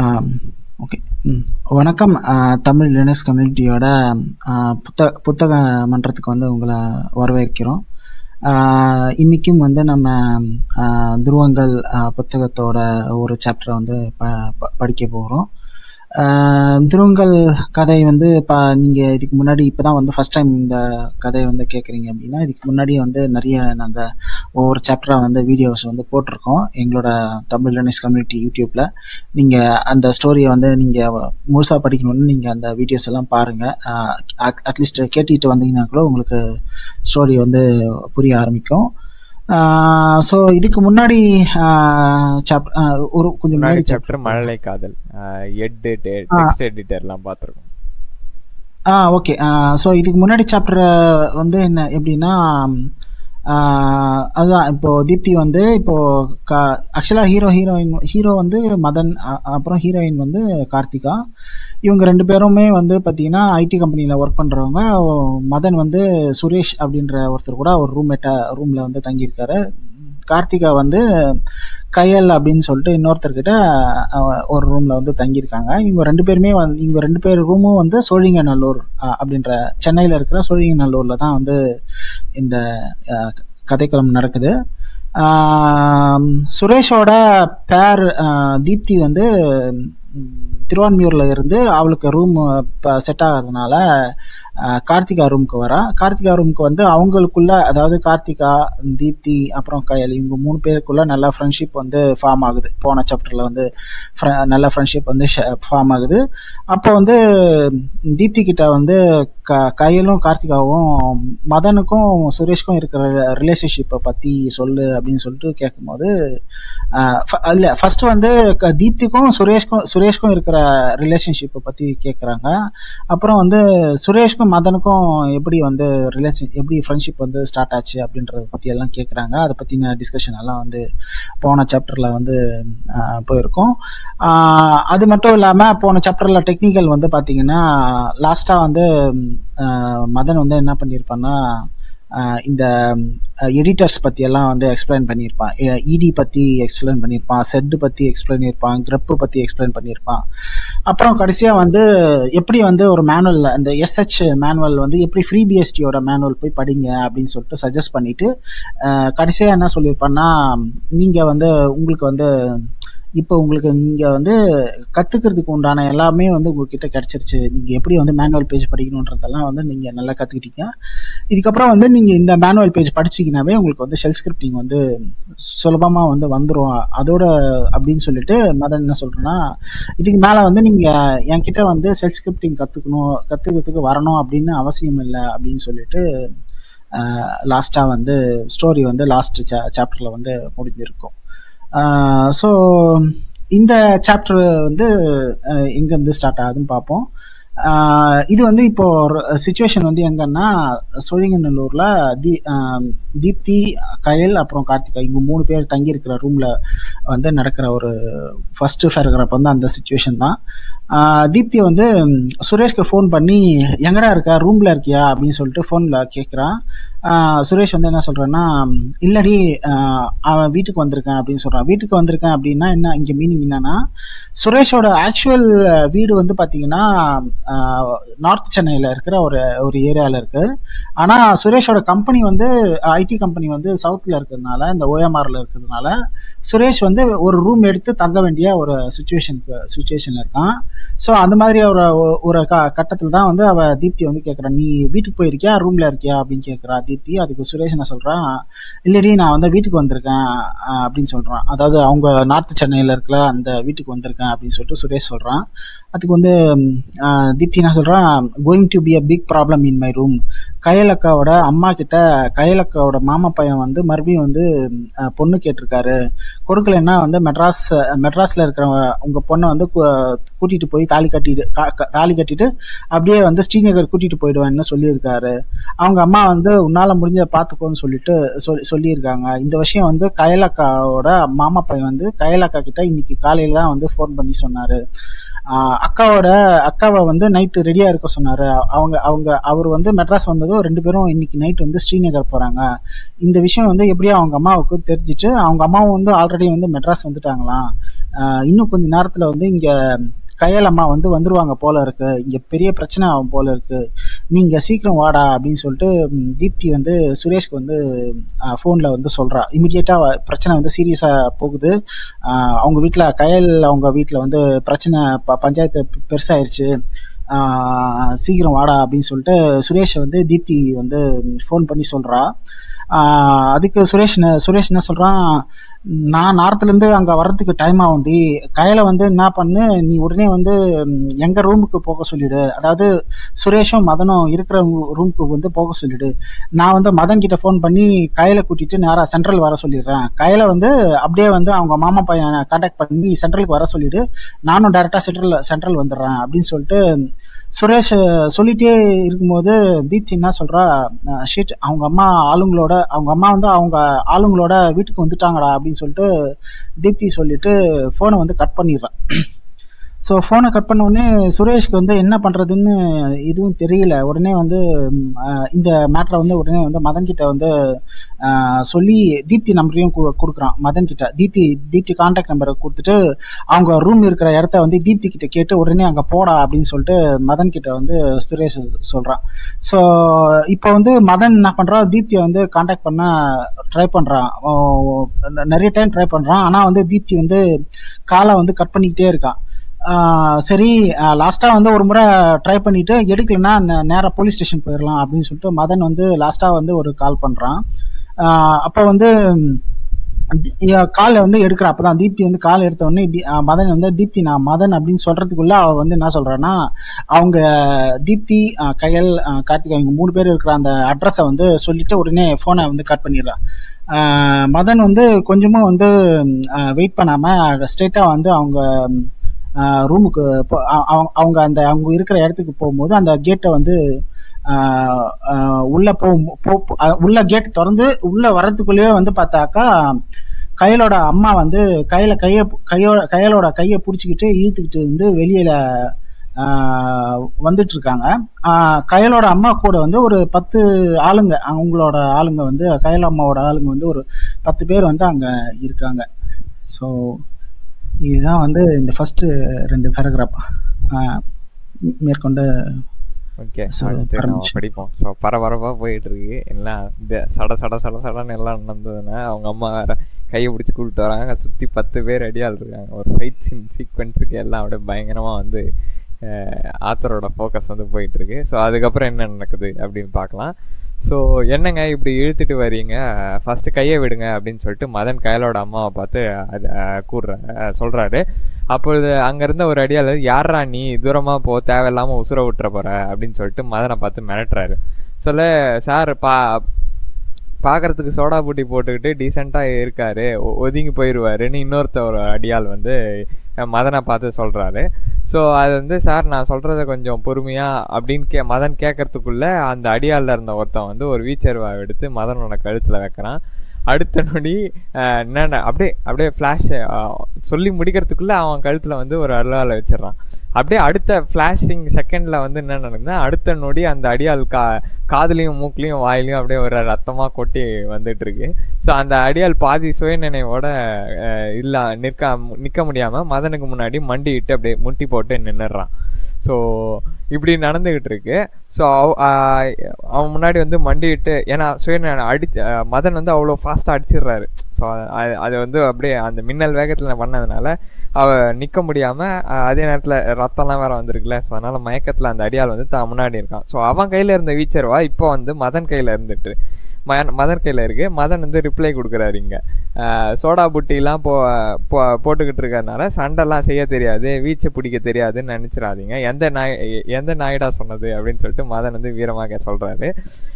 Okay ம் வணக்கம் Tamil Linux கம்யூனிட்டியோட புத்த புத்தக மன்றத்துக்கு வந்து உங்களை வரவேற்கிறோம் இன்றைக்கும் வந்து நம்ம துருவங்கள் புத்தகத்தோட ஒரு சாப்டரை வந்து ப ப படிக்க போகிறோம் துருவங்கள் கதை வந்து இப்போ நீங்கள் இதுக்கு முன்னாடி இப்போ தான் வந்து ஃபஸ்ட் டைம் இந்த கதையை வந்து கேட்குறீங்க அப்படின்னா இதுக்கு முன்னாடியே வந்து நிறைய நாங்கள் ஒவ்வொரு சாப்டராக வந்து வீடியோஸ் வந்து போட்டிருக்கோம் எங்களோட தமிழ் லினக்ஸ் கம்யூனிட்டி யூடியூப்பில் நீங்கள் அந்த ஸ்டோரியை வந்து நீங்கள் முழுசாக படிக்கணும்னு நீங்கள் அந்த வீடியோஸ் எல்லாம் பாருங்கள் அட்லீஸ்ட் கேட்டுக்கிட்டு வந்தீங்கன்னா கூட உங்களுக்கு ஸ்டோரி வந்து புரிய ஆரம்பிக்கும் ஸோ இதுக்கு முன்னாடி சாப்டர் ஒரு கொஞ்சம் முன்னாடி சாப்டர் மழலை காதல் எட் டெக்ஸ்ட் எடிட்டர்லாம் பார்த்துருக்கோம் ஆ ஓகே ஸோ இதுக்கு முன்னாடி சாப்டர் வந்து என்ன எப்படின்னா அதுதான் இப்போ தீப்தி வந்து இப்போ ஆக்சுவலாக ஹீரோ ஹீரோயின் ஹீரோ வந்து மதன் அப்புறம் ஹீரோயின் வந்து கார்த்திகா இவங்க ரெண்டு பேருமே வந்து பார்த்தீங்கன்னா ஐடி கம்பெனியில் ஒர்க் பண்ணுறவங்க மதன் வந்து சுரேஷ் அப்படின்ற ஒருத்தர் கூட ஒரு ரூம்மேட்டாக ரூமில் வந்து தங்கியிருக்காரு கார்த்திகா வந்து கையல் அப்படின்னு சொல்லிட்டு இன்னொருத்தர்கிட்ட ஒரு ரூமில் வந்து தங்கியிருக்காங்க இவங்க ரெண்டு பேருமே வந்து இவங்க ரெண்டு பேர் ரூமும் வந்து சோழிங்கநல்லூர் அப்படின்ற சென்னையில் இருக்கிற சோழிங்கநல்லூரில் தான் வந்து இந்த கதைக்களம் நடக்குது சுரேஷோட பேர் தீப்தி வந்து திருவான்மியூரில் இருந்து அவளுக்கு ரூம் செட் ஆகிறதுனால கார்த்திகா ரூமுக்கு வரா கார்த்திகா ரூமுக்கு வந்து அவங்களுக்குள்ள அதாவது கார்த்திகா தீப்தி அப்புறம் கயல் இவங்க மூணு பேருக்குள்ள நல்ல ஃப்ரெண்ட்ஷிப் வந்து ஃபார்ம் ஆகுது போன சாப்டரில் வந்து நல்ல ஃப்ரெண்ட்ஷிப் வந்து ஃபார்ம் ஆகுது அப்போ வந்து தீப்தி கிட்ட வந்து க கயலும் கார்த்திகாவும் மதனுக்கும் சுரேஷ்க்கும் இருக்கிற ரிலேஷன்ஷிப்பை பற்றி சொல்லு அப்படின்னு சொல்லிட்டு கேட்கும்போது இல்லை ஃபர்ஸ்ட் வந்து தீப்திக்கும் சுரேஷ்க்கும் சுரேஷ்க்கும் இருக்கிற ரிலேஷன்ஷிப்பை பற்றி கேட்குறாங்க அப்புறம் வந்து சுரேஷ்க்கும் மதனுக்கும் எப்படி வந்து ரிலேஷன் எப்படி ஃப்ரெண்ட்ஷிப் வந்து ஸ்டார்ட் ஆச்சு அப்படின்றத பற்றி எல்லாம் கேட்குறாங்க அதை பற்றின டிஸ்கஷன் எல்லாம் வந்து போன சாப்டரில் வந்து போயிருக்கோம் அது மட்டும் இல்லாமல் போன சாப்டரில் டெக்னிக்கல் வந்து பார்த்தீங்கன்னா லாஸ்ட்டாக வந்து மதன் வந்து என்ன பண்ணியிருப்பான்னா இந்த எடிட்டர்ஸ் பற்றி எல்லாம் வந்து எக்ஸ்பிளைன் பண்ணியிருப்பான் இடி பற்றி எக்ஸ்பிளைன் பண்ணியிருப்பான் செட்டு பற்றி எக்ஸ்பிளைன் பண்ணியிருப்பான் கிரப்பு பற்றி எக்ஸ்பிளைன் பண்ணியிருப்பான் அப்புறம் கடைசியாக வந்து எப்படி வந்து ஒரு மேனுவல் அந்த எஸ்ஹெச் மேனுவல் வந்து எப்படி ஃப்ரீ பிஎஸ்டியோட மேனுவல் போய் படிங்க அப்படின்னு சொல்லிட்டு சஜஸ்ட் பண்ணிட்டு கடைசியாக என்ன சொல்லியிருப்பான்னா நீங்கள் வந்து உங்களுக்கு வந்து இப்போ உங்களுக்கு நீங்கள் வந்து கற்றுக்கிறதுக்கு உண்டான எல்லாமே வந்து உங்ககிட்ட கிடச்சிருச்சு நீங்கள் எப்படி வந்து மேனுவல் பேஜ் படிக்கணுன்றதெல்லாம் வந்து நீங்கள் நல்லா கற்றுக்கிட்டீங்க இதுக்கப்புறம் வந்து நீங்கள் இந்த மேனுவல் பேஜ் படிச்சிங்கனாவே உங்களுக்கு வந்து ஷெல் ஸ்கிரிப்டிங் வந்து சுலபமாக வந்து வந்துடும் அதோட அப்படின்னு சொல்லிட்டு மதன் என்ன சொல்கிறேன்னா இதுக்கு மேலே வந்து நீங்கள் என்கிட்ட வந்து ஷெல் ஸ்கிரிப்டிங் கற்றுக்கணும் கற்றுக்கிறதுக்கு வரணும் அப்படின்னு அவசியம் இல்லை அப்படின்னு சொல்லிட்டு லாஸ்ட்டாக வந்து ஸ்டோரி வந்து லாஸ்ட் சா சாப்டரில் வந்து முடிஞ்சிருக்கும் ஸோ இந்த சாப்டர் வந்து எங்கேருந்து ஸ்டார்ட் ஆகுதுன்னு பார்ப்போம் இது வந்து இப்போ சுச்சுவேஷன் வந்து எங்கன்னா சோழிங்கநல்லூரில் தீ தீப்தி கயல் அப்புறம் கார்த்திகா இவங்க மூணு பேர் தங்கி இருக்கிற ரூமில் வந்து நடக்கிற ஒரு ஃபர்ஸ்ட் பேராகிராஃப் வந்து அந்த சுச்சுவேஷன் தான் தீப்தி வந்து சுரேஷ்க்கு ஃபோன் பண்ணி எங்கடா இருக்க ரூமில் இருக்கியா அப்படின்னு சொல்லிட்டு ஃபோனில் கேட்குறான் சுரேஷ் வந்து என்ன சொல்கிறேன்னா இல்லடி அவன் வீட்டுக்கு வந்திருக்கேன் அப்படின்னு சொல்கிறான் வீட்டுக்கு வந்திருக்கேன் அப்படின்னா என்ன இங்கே மீனிங் என்னன்னா சுரேஷோட ஆக்சுவல் வீடு வந்து பார்த்தீங்கன்னா நார்த் சென்னையில் இருக்கிற ஒரு ஒரு ஏரியாவில் இருக்குது ஆனால் சுரேஷோட கம்பெனி வந்து ஐடி கம்பெனி வந்து சவுத்தில் இருக்கிறதுனால இந்த ஓஎம்ஆரில் இருக்கிறதுனால சுரேஷ் வந்து ஒரு ரூம் எடுத்து தங்க வேண்டிய ஒரு சுச்சுவேஷனுக்கு சுச்சுவேஷன் இருக்கான் ஸோ அந்த மாதிரி ஒரு ஒரு க கட்டத்தில் தான் வந்து அவள் தீப்தி வந்து கேட்குறான் நீ வீட்டுக்கு போயிருக்கியா ரூமில் இருக்கியா அப்படின்னு கேட்குறா தீப்தி அதுக்கு சுரேஷ் என்ன சொல்கிறான் இல்லடி நான் வந்து வீட்டுக்கு வந்திருக்கேன் அப்படின்னு சொல்கிறான் அதாவது அவங்க நார்த் சென்னையில் இருக்கிற அந்த வீட்டுக்கு வந்திருக்கேன் அப்படின்னு சொல்லிட்டு சுரேஷ் சொல்கிறான் அதுக்கு வந்து தீப்தி என்ன சொல்கிறான் going to be a big problem in my room கயலக்காவோட அம்மா கிட்ட கயலக்காவோட மாமா பையன் வந்து மறுபடியும் வந்து பொண்ணு கேட்டிருக்காரு கொடுக்கலன்னா வந்து மெட்ராஸ் மெட்ராஸில் இருக்கிற உங்கள் பொண்ணை வந்து கூட்டிகிட்டு போய் தாலி கட்டிட்டு தாலி கட்டிட்டு அப்படியே வந்து ஸ்ரீநகர் கூட்டிகிட்டு போயிடுவேன்னு சொல்லியிருக்காரு அவங்க அம்மா வந்து உன்னால் முடிஞ்ச பார்த்துக்கோன்னு சொல்லிட்டு சொல்லி சொல்லியிருக்காங்க இந்த விஷயம் வந்து கயலக்காவோட மாமா பையன் வந்து கயலக்கா கிட்ட இன்னைக்கு காலையில் தான் வந்து ஃபோன் பண்ணி சொன்னார் ஆஹ் அக்காவோட அக்காவை வந்து நைட்டு ரெடியா இருக்க சொன்னாரு அவங்க அவங்க அவர் வந்து மெட்ராஸ் வந்ததும் ரெண்டு பேரும் இன்னைக்கு நைட் வந்து ஸ்ரீநகர் போறாங்க இந்த விஷயம் வந்து எப்படியோ அவங்க அம்மாவுக்கு தெரிஞ்சிட்டு அவங்க அம்மாவும் வந்து ஆல்ரெடி வந்து மெட்ராஸ் வந்துட்டாங்களாம் ஆஹ் இன்னும் கொஞ்ச நேரத்துல வந்து இங்க கையல் அம்மா வந்து வந்துருவாங்க போல இருக்கு இங்க பெரிய பிரச்சனை ஆகும் போல இருக்கு நீங்க சீக்கிரம் வாடா அப்படின்னு சொல்லிட்டு ம், தீப்தி வந்து சுரேஷ்க்கு வந்து ஃபோன்ல வந்து சொல்றா இமிடியேட்டா பிரச்சனை வந்து சீரியஸா போகுது ஆஹ் அவங்க வீட்ல கயல் அவங்க வீட்ல வந்து பிரச்சனை ப- பஞ்சாயத்து பெ- பெருசாயிருச்சு ஆஹ் சீக்கிரம் வாடா அப்படின்னு சொல்லிட்டு சுரேஷை வந்து தீப்தி வந்து ஃபோன் பண்ணி சொல்றா ஆஹ் அதுக்கு சுரேஷ் என்ன- சுரேஷ் என்ன சொல்றான் நான் நார்த்ல இருந்து அங்க வர்றதுக்கு டைம் ஆகும்டி கையில வந்து என்ன பண்ணு நீ உடனே வந்து ம், எங்க ரூமுக்கு போக சொல்லிடு அதாவது சுரேஷும் மதனும் இருக்கிற ரூமுக்கு வந்து போக சொல்லிடு நான் வந்து மதன் கிட்ட ஃபோன் பண்ணி கையில கூட்டிட்டு நேரா சென்ட்ரல் வர சொல்லிடுறேன் கையில வந்து அப்படியே வந்து அவங்க மாமா பையனை கான்டாக்ட் பண்ணி சென்ட்ரலுக்கு வர சொல்லிடு நானும் டைரக்டா சென்ட்ரல் சென்ட்ரல் வந்துடுறேன் அப்படின்னு சொல்லிட்டு சுரேஷ் சொல்லிட்டே இருக்கும்போது தீப்தி என்ன சொல்றா ஷீட் அவங்க அம்மா ஆளுங்களோட அவங்க அம்மா வந்து அவங்க ஆளுங்களோட வீட்டுக்கு வந்துட்டாங்கடா அப்படின்னு சொல்லிட்டு தீப்தி சொல்லிட்டு ஃபோனை வந்து கட் பண்ணிடுறான் ஸோ ஃபோனை கட் பண்ண உடனே சுரேஷ்க்கு வந்து என்ன பண்ணுறதுன்னு எதுவும் தெரியல உடனே வந்து ம், அஹ், இந்த மேட்ரை வந்து உடனே வந்து மதன் கிட்ட வந்து அஹ், சொல்லி தீப்தி நம்பரையும் கு- கொடுக்குறான் மதன் கிட்ட தீப்தி தீப்தி கான்டாக்ட் நம்பரை கொடுத்துட்டு அவங்க ரூம் இருக்கிற இடத்த வந்து தீப்தி கிட்ட கேட்டு உடனே அங்கே போடா அப்படின்னு சொல்லிட்டு மதன் கிட்ட வந்து சுரேஷ் சொல்கிறான் ஸோ இப்போ வந்து மதன் என்ன பண்ணுறான் தீப்தியை வந்து கான்டாக்ட் பண்ண ட்ரை பண்ணுறான் நிறைய டைம் ட்ரை பண்ணுறான் ஆனால் வந்து தீப்தி வந்து காலை வந்து கட் பண்ணிக்கிட்டே இருக்கான் ஆஹ் சரி லாஸ்டா வந்து ஒரு முறை ட்ரை பண்ணிட்டு எடுக்கலன்னா நே- நேரா போலீஸ் ஸ்டேஷன் போயிடலாம் அப்படின்னு சொல்லிட்டு மதன் வந்து லாஸ்டா வந்து ஒரு கால் பண்றான் ஆஹ் அப்ப வந்து கால் வந்து எடுக்கிற அப்பதான் தீப்தி வந்து கால் எடுத்த உடனே தி- ஆஹ் மதன் வந்து தீப்தி நான் மதன் அப்படின்னு சொல்றதுக்குள்ள அவ வந்து என்ன சொல்றான்னா அவங்க தீப்தி ஆஹ் கயல் ஆஹ் கார்த்திகா இவங்க மூணு பேர் இருக்கிற அந்த அட்ரஸை வந்து சொல்லிட்டு உடனே போனை வந்து கட் பண்ணிடுறான் ஆஹ் மதன் வந்து கொஞ்சமும் வந்து வெயிட் பண்ணாம ஸ்ட்ரெயிட்டா வந்து அவங்க ரூமுக்கு அவங்க அந்த அவங்க இருக்கிற இடத்துக்கு போகும்போது அந்த கேட்டை வந்து ஆஹ் ஆஹ் உள்ள போ போ- போ- அஹ் உள்ள கேட் திறந்து உள்ள வர்றதுக்குள்ளேயே வந்து பார்த்தாக்கா கையலோட அம்மா வந்து கையில கைய கையோட கையலோட கையை பிடிச்சிக்கிட்டு இழுத்துக்கிட்டு வந்து வெளியில ஆஹ் வந்துட்டு இருக்காங்க ஆஹ் கயலோட அம்மா கூட வந்து ஒரு பத்து ஆளுங்க அவங்களோட ஆளுங்க வந்து கயல் அம்மாவோட ஆளுங்க வந்து ஒரு பத்து பேர் வந்து அங்க இருக்காங்க ஸோ இதுதான் வந்து இந்த ஃபர்ஸ்ட் ரெண்டு பேராகிராஃப் மேற்கொண்டு ஓகே So, அடுத்து நம்ம permission. படிப்போம் ஸோ பரபரப்பா போயிட்டு இருக்கு எல்லாம் இந்த சட சட சட சடன்னு எல்லாம் நடந்ததுன்னா அவங்க அம்மா வேற கையை பிடிச்சி கூப்பிட்டு வராங்க சுத்தி பத்து பேர் அடியாள் இருக்காங்க ஒரு ஃபைட் சீன் சீக்வன்ஸுக்கு எல்லாம் அப்படியே பயங்கரமா வந்து ஆத்தரோட ஃபோக்கஸ் வந்து போயிட்டு இருக்கு ஸோ அதுக்கப்புறம் என்ன நடக்குது அப்படின்னு பார்க்கலாம் ஸோ என்னங்க இப்படி இழுத்துட்டு வரீங்க ஃபர்ஸ்ட் கையை விடுங்க அப்படின்னு சொல்லிட்டு மதன் கயலோட அம்மாவை பார்த்து அது கூடுற சொல்றாரு அப்பொழுது அங்க இருந்த ஒரு அடியாளர் யாரா நீ தூரமா போ தேவையில்லாம உசுர விட்டுற போற அப்படின்னு சொல்லிட்டு மதனை பார்த்து மிரட்டுறாரு சொல்ல சார் பா பார்க்கறதுக்கு சோடா பூட்டி போட்டுக்கிட்டு டீசெண்டாக இருக்காரு ஒ- ஒதுங்கி போயிடுவாருன்னு இன்னொருத்த ஒரு அடியாள் வந்து அஹ், மதனை பார்த்து சொல்றாரு ஸோ அது வந்து சார் நான் சொல்றத கொஞ்சம் பொறுமையா அப்படின்னு கே மதன் கேட்கறதுக்குள்ள அந்த அடியாள்ல இருந்த ஒருத்தன் வந்து ஒரு வீச்சர்வா எடுத்து மதனோட கழுத்துல வைக்கிறான் அடுத்த நொடி அஹ், என்னென்ன அப்படியே அப்படியே ஃப்ளாஷ் சொல்லி முடிக்கிறதுக்குள்ள அவன் கழுத்துல வந்து ஒரு அருளால வச்சிடறான் அப்படியே அடுத்த ஃபிளாஷிங் செகண்ட்ல வந்து என்ன நடக்குதுன்னா அடுத்த நொடி அந்த அடியாள் கா காதுலயும் மூக்குலயும் வாயிலையும் அப்படியே ஒரு ரத்தமா கொட்டி வந்துட்டு இருக்கு ஸோ அந்த அடியாள் பாதி சுயநினைவோட அஹ், இல்ல நிற்க நிக்க முடியாம மதனுக்கு முன்னாடி மண்டிட்டு அப்படியே முட்டி போட்டு நின்னுடுறான் ஸோ இப்படி நடந்துகிட்டு இருக்கு ஸோ அவன் முன்னாடி வந்து மண்டிட்டு ஏன்னா சுய அடி அஹ் மதன் வந்து அவ்வளோ ஃபாஸ்ட்டாக அடிச்சிடுறாரு ஸோ அது வந்து அப்படியே அந்த மின்னல் வேகத்தில் பண்ணதுனால அவ நிற்க முடியாமல் அதே நேரத்தில் ரத்தம்லாம் வேற வந்திருக்குல்ல ஸோ அதனால மயக்கத்தில் அந்த அடியாள் வந்து தான் முன்னாடி இருக்கான் ஸோ அவன் கையில் இருந்த வீச்சர்வா இப்போ வந்து மதன் கையில் இருந்துட்டு ம- மதன் கையில் இருக்கு மதன் வந்து ரிப்ளை கொடுக்குறாரு இங்க அஹ் சோடா புட்டிலாம் போ போ- போட்டுக்கிட்டு இருக்கறதுனால சண்டைலாம் செய்ய தெரியாது வீச்சு பிடிக்க தெரியாதுன்னு நினைச்சிடாதீங்க எந்த நாய் எ- எந்த நாயிடா சொன்னது அப்படின்னு சொல்லிட்டு மதன் வந்து வீரமாக சொல்றாரு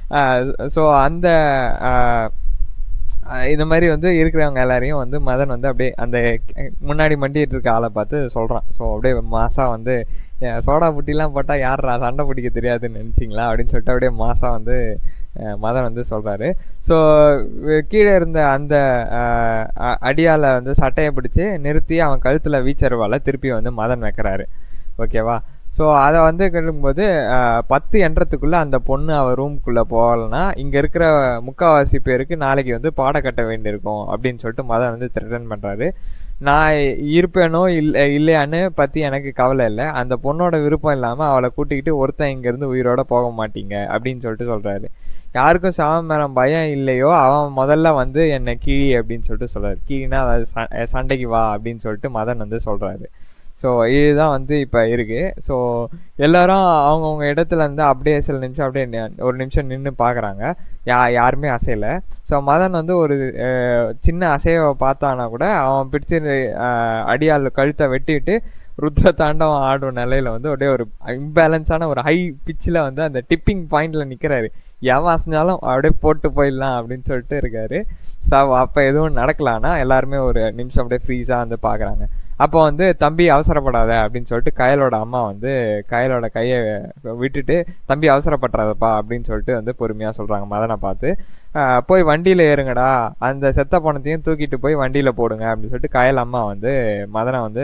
ஸோ அந்த அஹ், அஹ் இந்த மாதிரி வந்து இருக்கிறவங்க எல்லாரையும் வந்து மதன் வந்து அப்படியே அந்த கே- முன்னாடி மண்டிட்டு இருக்க ஆளை பார்த்து சொல்றான் ஸோ அப்படியே மாசா வந்து "ஏன் சோடா புட்டிலாம் போட்டா யாரா சண்டை பிடிக்க தெரியாதுன்னு நினைச்சிங்களா அப்படின்னு சொல்லிட்டு அப்படியே மாசா வந்து அஹ் மதன் வந்து சொல்றாரு ஸோ கீழே இருந்த அந்த அஹ், அ- அடியால வந்து சட்டையை பிடிச்சு நிறுத்தி அவன் கழுத்துல வீச்சருவால திருப்பி வந்து மதன் வைக்கிறாரு ஓகேவா ஸோ அதை வந்து கேட்கும்போது பத்து எண்றதுக்குள்ள அந்த பொண்ணு அவ ரூம்குள்ள போகலன்னா இங்க இருக்கிற முக்காவாசி பேருக்கு நாளைக்கு வந்து பாடம் கட்ட வேண்டியிருக்கும் அப்படின்னு சொல்லிட்டு மதன் வந்து த்ரெட்டன் பண்றாரு நான் இருப்பேனோ இல்லை இல்லையான்னு பத்தி எனக்கு கவலை இல்லை அந்த பொண்ணோட விருப்பம் இல்லாம அவளை கூட்டிக்கிட்டு ஒருத்தன் இங்க இருந்து உயிரோட போக மாட்டீங்க அப்படின்னு சொல்லிட்டு சொல்றாரு யாருக்கும் சாவம் மேல பயம் இல்லையோ அவன் முதல்ல வந்து என்னை கீழி அப்படின்னு சொல்லிட்டு சொல்றாரு கீழினா அதாவது ச- சண்டைக்கு வா அப்படின்னு சொல்லிட்டு மதன் வந்து சொல்றாரு ஸோ இதுதான் வந்து இப்போ இருக்கு ஸோ எல்லாரும் அவங்கவுங்க இடத்துல இருந்து அப்படியே சில நிமிஷம் அப்படியே நி- ஒரு நிமிஷம் நின்று பார்க்குறாங்க யா யாருமே அசையல ஸோ மதன் வந்து ஒரு அஹ், சின்ன அசைவை பார்த்தானா கூட அவன் பிடிச்சி அஹ், அடியால் கழுத்தை வெட்டிட்டு ருத்ர தாண்டவம் ஆடும் நிலையில வந்து அப்படியே ஒரு இம்பேலன்ஸான ஒரு ஹை பிச்சில் வந்து அந்த டிப்பிங் பாயிண்ட்ல நிற்கிறாரு எவன் அசைஞ்சாலும் அப்படியே போட்டு போயிடலாம் அப்படின்னு சொல்லிட்டு இருக்காரு ஸோ அப்போ எதுவும் நடக்கலான்னா எல்லாருமே ஒரு நிமிஷம் அப்படியே ஃப்ரீஸாக வந்து பார்க்குறாங்க அப்போ வந்து தம்பி அவசரப்படாத அப்படின்னு சொல்லிட்டு கயலோட அம்மா வந்து கயலோட கையை விட்டுட்டு தம்பி அவசரப்பட்டுறாதப்பா அப்படின்னு சொல்லிட்டு வந்து பொறுமையாக சொல்கிறாங்க மதனை பார்த்து ஆஹ் போய் வண்டியில் ஏறுங்கடா அந்த செத்த பணத்தையும் தூக்கிட்டு போய் வண்டியில் போடுங்க அப்படின்னு சொல்லிட்டு கயல் அம்மா வந்து மதனை வந்து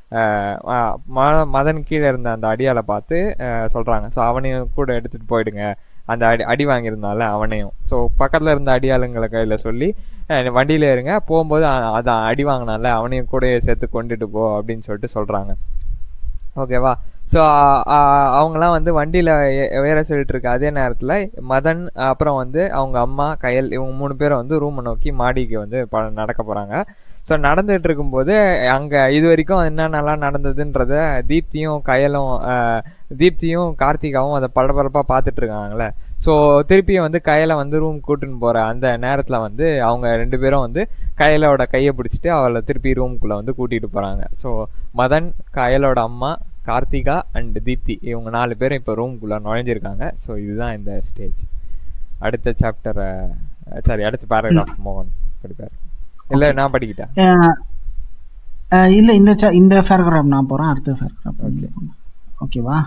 ஆஹ் ஆஹ் ம- மதன் கீழே இருந்த அந்த அடியாளை பார்த்து ஆஹ் சொல்றாங்க ஸோ அவனையும் கூட எடுத்துட்டு போயிடுங்க அந்த அடி அடி வாங்கியிருந்தால அவனையும் ஸோ பக்கத்துல இருந்த அடியாளுங்களை கையில சொல்லி அஹ் வண்டியில இருங்க போகும்போது அ- அதான் அடி வாங்கினால அவனையும் கூட சேர்த்து கொண்டுட்டு போ அப்படின்னு சொல்லிட்டு சொல்றாங்க ஓகேவா ஸோ அவங்களாம் வந்து வண்டியில் வேற சொல்லிட்டு இருக்க அதே நேரத்தில் மதன் அப்புறம் வந்து அவங்க அம்மா கயல் இவங்க மூணு பேரும் வந்து ரூமை நோக்கி மாடிக்கு வந்து ப நடக்க போகிறாங்க ஸோ நடந்துட்டு இருக்கும்போது அங்கே இது வரைக்கும் என்னென்னலாம் நடந்ததுன்றத தீப்தியும் கயலும் ஆஹ், தீப்தியும் கார்த்திகாவும் அதை படபடப்பாக பார்த்துட்டு இருக்காங்களே ஸோ திருப்பியும் வந்து கயலை வந்து ரூம் கூட்டின்னு போகிற அந்த நேரத்தில் வந்து அவங்க ரெண்டு பேரும் வந்து கயலோட கையை பிடிச்சிட்டு அவளை திருப்பி ரூம்குள்ளே வந்து கூட்டிகிட்டு போகிறாங்க ஸோ மதன் கயலோட அம்மா கார்த்திகா அண்ட் தீப்தி இவங்க நாலு பேரும் இப்போ ரூம்குள்ளே நுழைஞ்சிருக்காங்க ஸோ இதுதான் இந்த ஸ்டேஜ் அடுத்த சாப்டரை சாரி அடுத்த பேராகிராஃப் மோகன் படிப்பார் இல்லை நான் படிக்கிட்டேன் அஹ் அஹ் இல்ல இந்த cha- இந்த பேராகிராஃப் நான் போறேன் அடுத்த பேராகிராஃப் Okay. ஓகேவா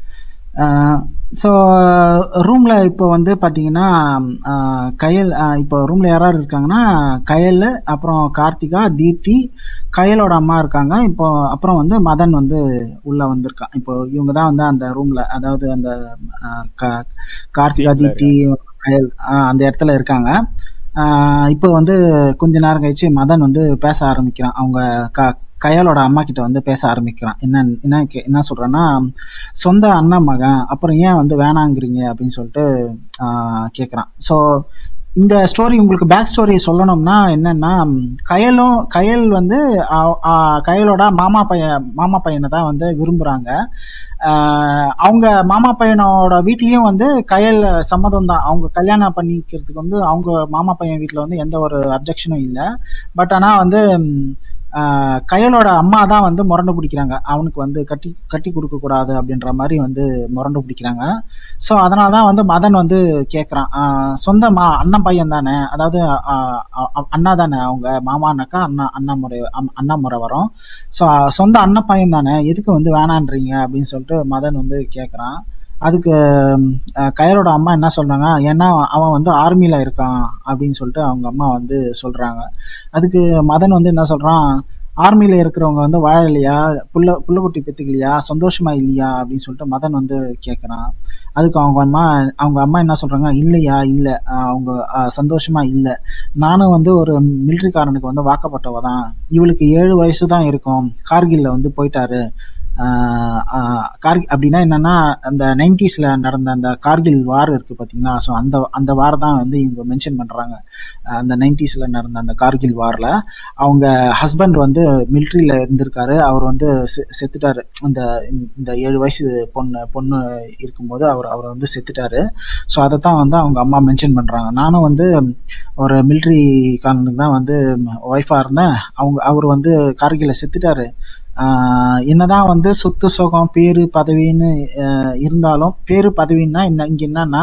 ஆ ஸோ ரூம்ல இப்போ வந்து பாத்தீங்கன்னா அஹ், கயல் அஹ், இப்போ ரூம்ல யாராரு இருக்காங்கன்னா கயல் அப்புறம் கார்த்திகா தீப்தி கயலோட அம்மா இருக்காங்க இப்போ அப்புறம் வந்து மதன் வந்து உள்ள வந்திருக்கான் இப்போ இவங்க தான் வந்து அந்த ரூம்ல அதாவது அந்த அஹ், கா- கார்த்திகா Scene ல தீப்தி கயல் அஹ், அந்த இடத்துல இருக்காங்க ஆஹ் இப்போ வந்து கொஞ்ச நேரம் கழிச்சு மதன் வந்து பேச ஆரம்பிக்கிறான் அவங்க க கயலோட அம்மா கிட்ட வந்து பேச ஆரம்பிக்கிறான் என்ன என்ன கே- என்ன சொல்றேன்னா சொந்த அண்ணன் மகன் அப்புறம் ஏன் வந்து வேணாங்கிறீங்க அப்படின்னு சொல்லிட்டு ஆஹ் கேக்குறான் ஸோ இந்த ஸ்டோரி உங்களுக்கு பேக் ஸ்டோரி சொல்லணும்னா என்னன்னா ம், கயலும் கயல் வந்து ஆ- ஆ, கயலோட மாமா பையன் மாமா பையனை தான் வந்து விரும்புறாங்க ஆஹ் அவங்க மாமா பையனோட வீட்லயும் வந்து கயல் சம்மதம் தான் அவங்க கல்யாணம் பண்ணிக்கிறதுக்கு வந்து அவங்க மாமா பையன் வீட்ல வந்து எந்த ஒரு அப்ஜெக்ஷனும் இல்லை பட் ஆனா வந்து ம், ஆஹ் கயலோட அம்மா தான் வந்து முரண்டு பிடிக்கிறாங்க அவனுக்கு வந்து கட்டி கட்டி கொடுக்க கூடாது அப்படின்ற மாதிரி வந்து முரண்டு பிடிக்கிறாங்க ஸோ அதனால தான் வந்து மதன் வந்து கேட்குறான் சொந்த மா அண்ணன் பையன் தானே அதாவது ஆஹ் அ- அண்ணா தானே அவங்க மாமானாக்கா அண்ணா அண்ணா முறை அம்- அண்ணா முறை வரும் ஸோ சொந்த அண்ணன் பையன் தானே எதுக்கு வந்து வேணான்றீங்க அப்படின்னு சொல்லிட்டு மதன் வந்து கேட்குறான் அதுக்கு ம், அஹ், கயலோட அம்மா என்ன சொல்றாங்க ஏன்னா அவன் வந்து ஆர்மியில இருக்கான் அப்படின்னு சொல்லிட்டு அவங்க அம்மா வந்து சொல்றாங்க அதுக்கு மதன் வந்து என்ன சொல்றான் ஆர்மியில இருக்கிறவங்க வந்து வாழலையா புள்ள புள்ளக்குட்டி பெத்துக்கலையா சந்தோஷமா இல்லையா அப்படின்னு சொல்லிட்டு மதன் வந்து கேட்குறான் அதுக்கு அவங்க அம்மா அவங்க அம்மா என்ன சொல்றாங்க இல்லையா இல்லை அவங்க அஹ், சந்தோஷமா இல்லை நானும் வந்து ஒரு மிலிட்ரிக்காரனுக்கு வந்து வாக்கப்பட்டவ தான் இவளுக்கு ஏழு வயசு தான் இருக்கும் கார்கில்ல வந்து போயிட்டாரு ஆஹ் ஆஹ் கார்கி அப்படின்னா என்னன்னா அந்த நைன்டிஸ்ல நடந்த அந்த கார்கில் வார் இருக்கு பாத்தீங்களா ஸோ அந்த அந்த வார் தான் வந்து இவங்க மென்ஷன் பண்றாங்க அஹ் அந்த நைன்டிஸ்ல நடந்த அந்த கார்கில் வார்ல அவங்க ஹஸ்பண்ட் வந்து மிலிட்ரியில இருந்திருக்காரு அவர் வந்து செ- செத்துட்டாரு இந்த இந்த ஏழு வயசு பொண்ணு பொண்ணு இருக்கும்போது அவர் அவர் வந்து செத்துட்டாரு ஸோ அதை தான் வந்து அவங்க அம்மா மென்ஷன் பண்றாங்க நானும் வந்து ஒரு மிலிட்ரி காரனுக்கு தான் வந்து ஒய்ஃபா இருந்தேன் அவங்க அவர் வந்து கார்கில செத்துட்டாரு ஆஹ் என்னதான் வந்து சொத்து சுகம் பேரு பதவின்னு ஆஹ் இருந்தாலும் பேரு பதவின்னா என்ன இங்க என்னன்னா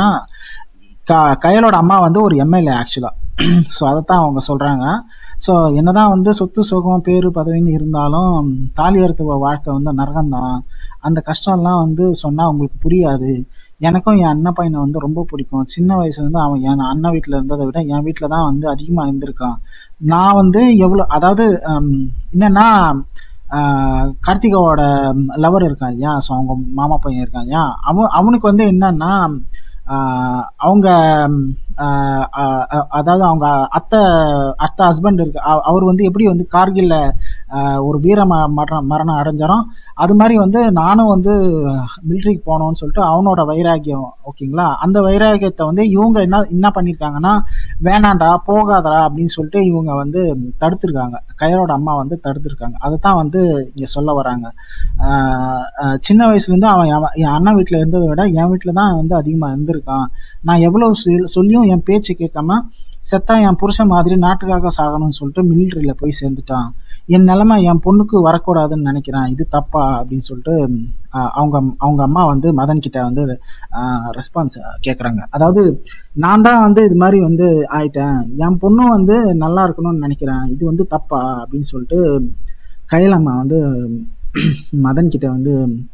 க- கயலோட அம்மா வந்து ஒரு எம்எல்ஏ ஆக்சுவலா ஸோ அதைத்தான் அவங்க சொல்றாங்க ஸோ என்னதான் வந்து சொத்து சுகம் பேரு பதவின்னு இருந்தாலும் தாலி அறுத்துவ வாழ்க்கை வந்து நரகம்தான் அந்த கஷ்டம்லாம் வந்து சொன்னா உங்களுக்கு புரியாது எனக்கும் என் அண்ணன் பையனை வந்து ரொம்ப பிடிக்கும் சின்ன வயசுல இருந்து அவன் என் அண்ணன் வீட்டில் இருந்ததை விட என் வீட்டில் தான் வந்து அதிகமாக இருந்திருக்கான் நான் வந்து எவ்வளோ அதாவது ஹம், என்னன்னா ஆஹ் கார்த்திகாவோட லவர் இருக்கான் இல்லையா ஸோ அவங்க மாமா பையன் இருக்கான் இல்லையா அவன் அவனுக்கு வந்து என்னன்னா ஆஹ் அவங்க ஆஹ் ஆஹ் அதாவது அவங்க அத்தை அத்தை ஹஸ்பண்ட் இருக்கு அவ- அவர் வந்து எப்படி வந்து கார்கில்ல ஆஹ் ஒரு வீர ம- மரணம் மரணம் அடைஞ்சாரோ அது மாதிரி வந்து நானும் வந்து மிலிட்ரிக்கு போகணும்னு சொல்லிட்டு அவனோட வைராக்கியம் ஓகேங்களா அந்த வைராக்கியத்தை வந்து இவங்க என்ன என்ன பண்ணியிருக்காங்கன்னா வேணாண்டா போகாதடா அப்படின்னு சொல்லிட்டு இவங்க வந்து தடுத்திருக்காங்க கையரோட அம்மா வந்து தடுத்திருக்காங்க அதை தான் வந்து இங்கே சொல்ல வராங்க ஆஹ் ஆஹ் சின்ன வயசுலேருந்து அவன் என் என் அண்ணன் வீட்டில் இருந்ததை விட என் வீட்டில் தான் வந்து அதிகமாக இருந்திருக்கான் நான் எவ்வளவு சொல் சொல்லியும் என் பேச்சு கேட்காம செத்தா என் புருஷன் மாதிரி நாட்டுக்காக சாகணும்னு சொல்லிட்டு மிலிட்ரியில் போய் சேர்ந்துட்டான் என் நிலைமை என் பொண்ணுக்கு வரக்கூடாதுன்னு நினைக்கிறேன் இது தப்பா அப்படின்னு சொல்லிட்டு ஆஹ் அவங்க அவங்க அம்மா வந்து மதன் கிட்ட வந்து ரெஸ்பான்ஸ் கேட்குறாங்க அதாவது நான் தான் வந்து இது மாதிரி வந்து ஆயிட்டேன் என் பொண்ணும் வந்து நல்லா இருக்கணும்னு நினைக்கிறேன் இது வந்து தப்பா அப்படின்னு சொல்லிட்டு கையலம்மா வந்து மதன் கிட்ட வந்து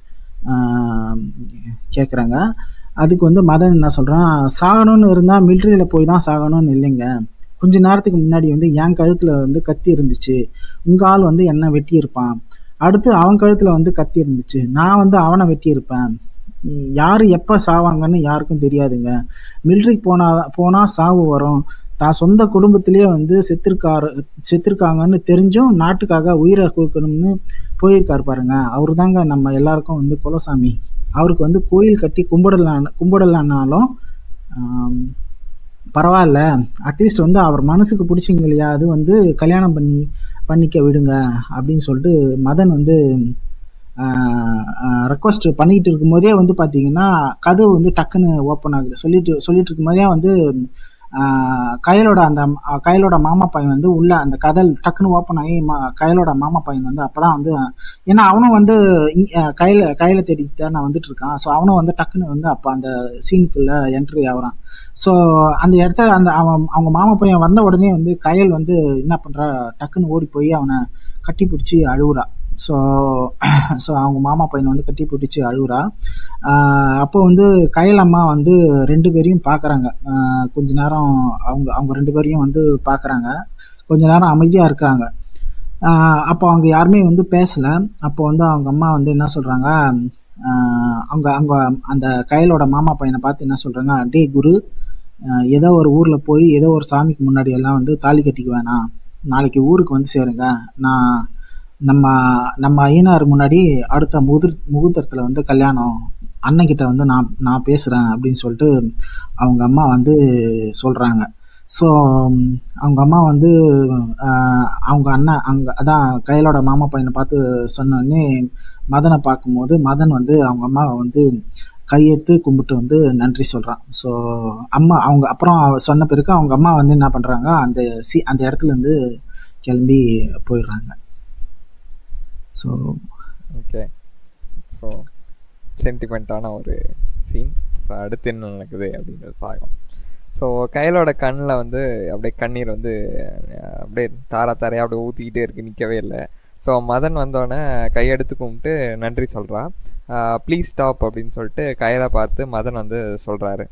கேட்குறாங்க அதுக்கு வந்து மதன் என்ன சொல்கிறான் சாகணும்னு இருந்தால் மிலிட்ரியில் போய் தான் சாகணும்னு இல்லைங்க கொஞ்ச நேரத்துக்கு முன்னாடி வந்து என் கழுத்தில் வந்து கத்தி இருந்துச்சு உங்கள் ஆள் வந்து என்ன வெட்டியிருப்பான் அடுத்து அவன் கழுத்தில் வந்து கத்தி இருந்துச்சு நான் வந்து அவனை வெட்டியிருப்பேன் ம், யாரு எப்போ சாவாங்கன்னு யாருக்கும் தெரியாதுங்க மிலிட்ரிக்கு போனா போனால் சாவு வரும் தான் சொந்த குடும்பத்திலேயே வந்து செத்துருக்காரு செத்துருக்காங்கன்னு தெரிஞ்சும் நாட்டுக்காக உயிரை கொடுக்கணும்னு போயிருக்காரு பாருங்க அவரு தாங்க நம்ம எல்லாருக்கும் வந்து குலசாமி அவருக்கு வந்து கோயில் கட்டி கும்பிடலாம் கும்பிடலான்னாலும் ஆம், பரவாயில்ல அட்லீஸ்ட் வந்து அவர் மனசுக்கு பிடிச்சிங்க இல்லையா அது வந்து கல்யாணம் பண்ணி பண்ணிக்க விடுங்க அப்படின்னு சொல்லிட்டு மதன் வந்து ரெக்வஸ்ட் பண்ணிக்கிட்டு இருக்கும்போதே வந்து பார்த்தீங்கன்னா கதவு வந்து டக்குன்னு ஓப்பன் ஆகுது சொல்லிட்டு சொல்லிட்டு இருக்கும்போதே வந்து ஆஹ் கயலோட அந்த அஹ் கயலோட மாமா பையன் வந்து உள்ள அந்த கதல் டக்குன்னு ஓப்பன் ஆகி மா- கயலோட மாமா பையன் வந்து அப்பதான் வந்து ஏன்னா அவனும் வந்து இங்க- அஹ் கையில கையில தேடிட்டு நான் வந்துட்டு இருக்கான் ஸோ அவனும் வந்து டக்குன்னு வந்து அப்போ அந்த சீனுக்குள்ள என்ட்ரி ஆகுறான் ஸோ அந்த இடத்துல அந்த அவன் அவங்க மாமா பையன் வந்த உடனே வந்து கயல் வந்து என்ன பண்றா டக்குன்னு ஓடி போய் அவனை கட்டி பிடிச்சி அழுவுறா ஸோ ஸோ அவங்க மாமா பையனை வந்து கட்டி பிடிச்சி அழுவுறா ஆஹ் அப்போ வந்து கயல் அம்மா வந்து ரெண்டு பேரையும் பார்க்குறாங்க கொஞ்ச நேரம் அவங்க அவங்க ரெண்டு பேரையும் வந்து பார்க்குறாங்க கொஞ்ச நேரம் அமைதியாக இருக்கிறாங்க ஆஹ் அப்போ அவங்க யாருமே வந்து பேசலை அப்போ வந்து அவங்க அம்மா வந்து என்ன சொல்கிறாங்க அவங்க அவங்க அந்த கயலோட மாமா பையனை பார்த்து என்ன சொல்கிறாங்க டே குரு ஆஹ் ஏதோ ஒரு ஊரில் போய் ஏதோ ஒரு சாமிக்கு முன்னாடி எல்லாம் வந்து தாலி கட்டிக்க வேணாம் நாளைக்கு ஊருக்கு வந்து சேருங்க நான் நம்ம நம்ம ஐயனார் முன்னாடி அடுத்த முதிர் முகூர்த்தத்தில் வந்து கல்யாணம் அண்ணன்கிட்ட வந்து நான் நான் பேசுகிறேன் அப்படின்னு சொல்லிட்டு அவங்க அம்மா வந்து சொல்கிறாங்க ஸோ அவங்க அம்மா வந்து ஆஹ், அவங்க அண்ணன் அங்கே அதான் கையலோட மாமா பையனை பார்த்து சொன்னோடனே மதனை பார்க்கும்போது மதன் வந்து அவங்க அம்மாவை வந்து கையெடுத்து கும்பிட்டு வந்து நன்றி சொல்கிறான் ஸோ அம்மா அவங்க அப்புறம் அவ சொன்ன பிறகு அவங்க அம்மா வந்து என்ன பண்ணுறாங்க அந்த சி அந்த இடத்துல இருந்து கிளம்பி போயிடுறாங்க ஸோ ஓகே ஸோ சென்டிமெண்ட்டான ஒரு சீன் ஸோ அடுத்து என்ன நடக்குது அப்படின்றது பார்க்கலாம் ஸோ கையலோட கண்ணில் வந்து அப்படியே கண்ணீர் வந்து அஹ், அப்படியே தாரா தாரையாக அப்படியே ஊற்றிக்கிட்டே இருக்கு நிற்கவே இல்லை ஸோ மதன் வந்தோடனே கையெடுத்து கும்பிட்டு நன்றி சொல்கிறா ப்ளீஸ் ஸ்டாப் அப்படின்னு சொல்லிட்டு கையில பார்த்து மதன் வந்து சொல்கிறாரு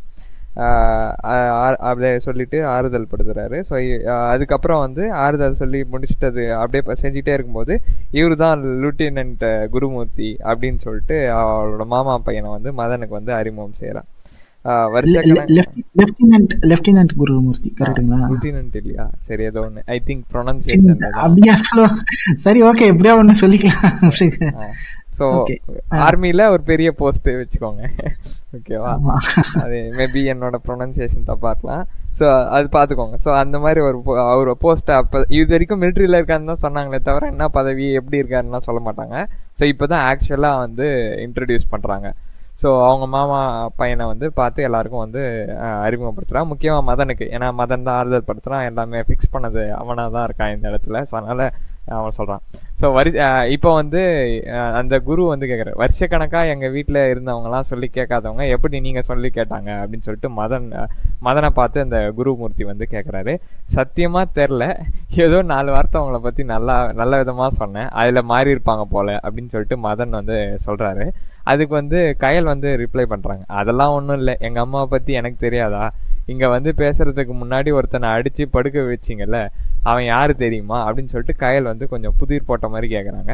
அப்படியே சொல்லிட்டு ஆறுதல் படுத்துறாரு ஸோ அதுக்கப்புறம் வந்து ஆறுதல் சொல்லி முடிச்சிட்டது அப்படியே ப- செஞ்சுட்டே இருக்கும்போது இவரு தான் லூட்டினன்ட் குருமூர்த்தி அப்படின்னு சொல்லிட்டு அவளோட மாமா பையனை வந்து மதனுக்கு வந்து அறிமுகம் செய்கிறான் வருஷ லெப்டினன்ட் லெப்டினன்ட் குருமூர்த்தி கரெக்டுங்களா லூட்டினன்ட் இல்லையா சரி ஏதோ ஒன்று ஐ திங்க் ப்ரொனன்சியேஷன் அப்படியா சொல்ல சரி ஓகே எப்படியா ஒன்று சொல்லிக்கலாம் ஸோ Okay. ஆர்மியில் ஒரு பெரிய போஸ்ட் வச்சுக்கோங்க ஓகேவா ஆமா. அது மேபி என்னோட ப்ரொனன்சியேஷன் தப்பாக இருக்கலாம் ஸோ அது பார்த்துக்கோங்க ஸோ அந்த மாதிரி ஒரு po- அவர் போஸ்ட் அப்போ இது வரைக்கும் மிலிட்ரியில் இருக்காருன்னு தான் சொன்னாங்களே தவிர என்ன பதவி எப்படி இருக்காருன்னா சொல்ல மாட்டாங்க ஸோ இப்போ தான் ஆக்சுவலாக வந்து இன்ட்ரடியூஸ் பண்ணுறாங்க ஸோ அவங்க மாமா பையனை வந்து பார்த்து எல்லாருக்கும் வந்து அஹ், அறிமுகப்படுத்துறான் முக்கியமாக மதனுக்கு ஏன்னா மதன் தான் ஆறுதல் படுத்துறான் எல்லாமே ஃபிக்ஸ் பண்ணது அவனாக தான் இருக்கான் இந்த இடத்துல ஸோ அதனால அவன் சொல்கிறான் ஸோ வரி அஹ், இப்போ வந்து அஹ், அந்த குரு வந்து கேட்குற வருஷக்கணக்காக எங்கள் வீட்டில் இருந்தவங்கலாம் சொல்லி கேட்காதவங்க எப்படி நீங்கள் சொல்லி கேட்டாங்க அப்படின்னு சொல்லிட்டு மதன் அஹ், மதனை பார்த்து அந்த குருமூர்த்தி வந்து கேட்குறாரு சத்தியமாக தெரில ஏதோ நாலு வார்த்தை அவங்கள பற்றி நல்லா நல்ல விதமாக சொன்னேன் அதில் மாறி இருப்பாங்க போல அப்படின்னு சொல்லிட்டு மதன் வந்து சொல்கிறாரு அதுக்கு வந்து கயல் வந்து ரிப்ளை பண்ணுறாங்க அதெல்லாம் ஒன்றும் இல்லை எங்கள் அம்மாவை பற்றி எனக்கு தெரியாதா இங்கே வந்து பேசுறதுக்கு முன்னாடி ஒருத்தனை அடித்து படுக்க வச்சிங்கல்ல அவன் யார் தெரியுமா அப்படின்னு சொல்லிட்டு கயல் வந்து கொஞ்சம் புதிர் போட்ட மாதிரி கேட்குறாங்க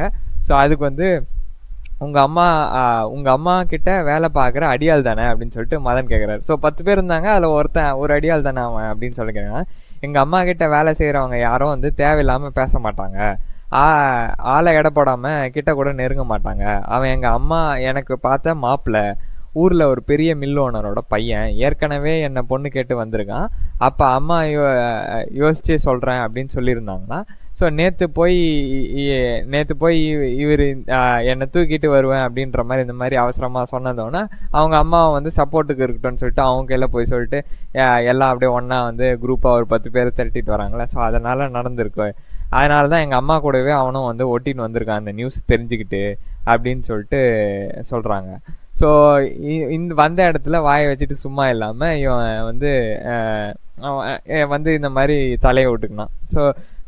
ஸோ அதுக்கு வந்து உங்க அம்மா ஆஹ், உங்க அம்மா கிட்ட வேலை பார்க்குற அடியாள் தானே அப்படின்னு சொல்லிட்டு மதன் கேட்குறாரு ஸோ பத்து பேர் இருந்தாங்க அதில் ஒருத்தன் ஒரு அடியாள் தானே அவன் அப்படின்னு சொல்லி கேட்குறான் எங்க அம்மா கிட்ட வேலை செய்றவங்க யாரும் வந்து தேவையில்லாம பேச மாட்டாங்க ஆ ஆளை எடை போடாம கிட்ட கூட நெருங்க மாட்டாங்க அவன் எங்க அம்மா எனக்கு பார்த்த மாப்பிள்ள ஊர்ல ஒரு பெரிய மில் ஓனரோட பையன் ஏற்கனவே என்ன பொண்ணு கேட்டு வந்திருக்கான் அப்ப அம்மா யோ யோசிச்சு சொல்றேன் அப்படின்னு சொல்லியிருந்தாங்களா ஸோ நேற்று போய் இ- நேத்து போய் இவர் என்னை தூக்கிட்டு வருவேன் அப்படின்ற மாதிரி இந்த மாதிரி அவசரமா சொன்னதோடனே அவங்க அம்மா வந்து சப்போர்ட்டுக்கு இருக்கட்டும்னு சொல்லிட்டு அவங்க கையில போய் சொல்லிட்டு அஹ், எல்லாம் அப்படியே ஒண்ணா வந்து குரூப்பா ஒரு பத்து பேர் திரட்டிட்டு வராங்களே ஸோ அதனால நடந்திருக்கு அதனால தான் எங்க அம்மா கூடவே அவனும் வந்து ஒட்டின்னு வந்திருக்கான் அந்த நியூஸ் தெரிஞ்சுக்கிட்டு அப்படின்னு சொல்லிட்டு சொல்றாங்க ஸோ இந்த வந்த இடத்துல வாயை வச்சுட்டு சும்மா இல்லாம இவன் வந்து அஹ், அவன் அஹ், வந்து இந்த மாதிரி தலையை விட்டுக்கினான் ஸோ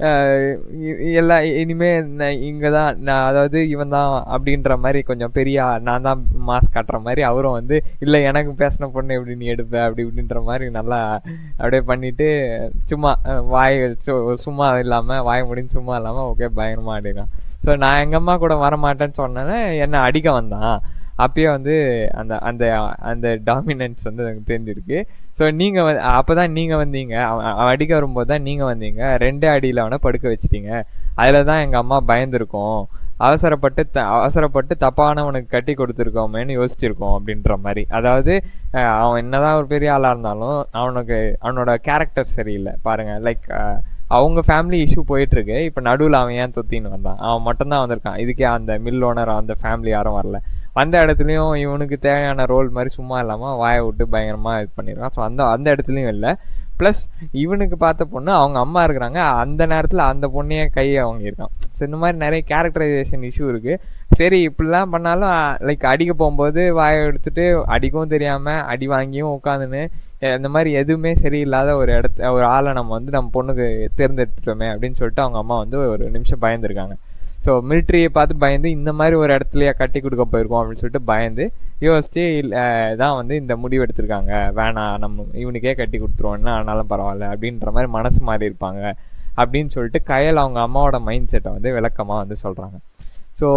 எல்லா இனிமே நான் இங்கதான் நான் அதாவது இவன் தான் அப்படின்ற மாதிரி கொஞ்சம் பெரிய ஆ- நான் தான் மாஸ்க் காட்டுற மாதிரி அவரும் வந்து இல்லை எனக்கு பேசின பொண்ணு எப்படி நீ எடுப்ப அப்படி இப்படின்ற மாதிரி நல்லா அப்படியே பண்ணிட்டு சும்மா அஹ், வாய் சு- சும்மா இல்லாம வாய் முடிஞ்சு சும்மா இல்லாம ஓகே பயங்கரமா அடிக்கிறான் ஸோ நான் எங்க அம்மா கூட வரமாட்டேன்னு சொன்னேன்னு என்ன அடிக்க வந்தான் அப்பயே வந்து அந்த அந்த அந்த டாமினன்ஸ் வந்து எனக்கு தெரிஞ்சிருக்கு ஸோ நீங்க வந்து அப்பதான் நீங்க வந்தீங்க அவன் அவன் அடிக்க வரும்போது தான் நீங்க வந்தீங்க ரெண்டே அடியில அவனை படுக்க வச்சிட்டீங்க அதுல தான் எங்க அம்மா பயந்துருக்கோம் அவசரப்பட்டு த அவசரப்பட்டு தப்பானவனுக்கு கட்டி கொடுத்துருக்கோமேன்னு யோசிச்சிருக்கோம் அப்படின்ற மாதிரி அதாவது அஹ், அவன் என்னதான் ஒரு பெரிய ஆளா இருந்தாலும் அவனுக்கு அவனோட கேரக்டர் சரியில்லை பாருங்க லைக் அவங்க ஃபேமிலி இஷ்யூ போயிட்டு இருக்கு இப்போ நடுவில் அவன் ஏன் தொத்தின்னு வந்தான் அவன் மட்டும்தான் வந்திருக்கான் இதுக்கே அந்த மில் ஓனர் அந்த ஃபேமிலி யாரும் வரல வந்த இடத்துலயும் இவனுக்கு தேவையான ரோல் மாதிரி சும்மா இல்லாம வாயை விட்டு பயங்கரமா இது பண்ணிருக்கான் ஸோ அந்த அந்த இடத்துலயும் இல்லை ப்ளஸ் இவனுக்கு பார்த்த பொண்ணு அவங்க அம்மா இருக்கிறாங்க அந்த நேரத்துல அந்த பொண்ணையே கையை வாங்கியிருக்கான் ஸோ இந்த மாதிரி நிறைய கேரக்டரைசேஷன் இஷ்யூ இருக்கு சரி இப்படிலாம் பண்ணாலும் லைக் அடிக்க போகும்போது வாயை எடுத்துட்டு அடிக்கவும் தெரியாம அடி வாங்கியும் உட்காந்துன்னு இந்த மாதிரி எதுவுமே சரியில்லாத ஒரு இடத்த ஒரு ஆளை நம்ம வந்து நம்ம பொண்ணுக்கு தேர்ந்தெடுத்துட்டோமே அப்படின்னு சொல்லிட்டு அவங்க அம்மா வந்து ஒரு நிமிஷம் பயந்துருக்காங்க ஸோ மிலிட்ரியை பார்த்து பயந்து இந்த மாதிரி ஒரு இடத்துலயே கட்டி கொடுக்க போயிருக்கோம் அப்படின்னு சொல்லிட்டு பயந்து யோசிச்சு இல்ல, தான் வந்து இந்த முடிவு எடுத்திருக்காங்க வேணாம் நம்ம இவனுக்கே கட்டி கொடுத்துருவோம் என்ன ஆனாலும் பரவாயில்ல அப்படின்ற மாதிரி மனசு மாறி இருப்பாங்க அப்படின்னு சொல்லிட்டு கயல் அவங்க அம்மாவோட மைண்ட் செட்டை வந்து விளக்கமா வந்து சொல்றாங்க ஸோ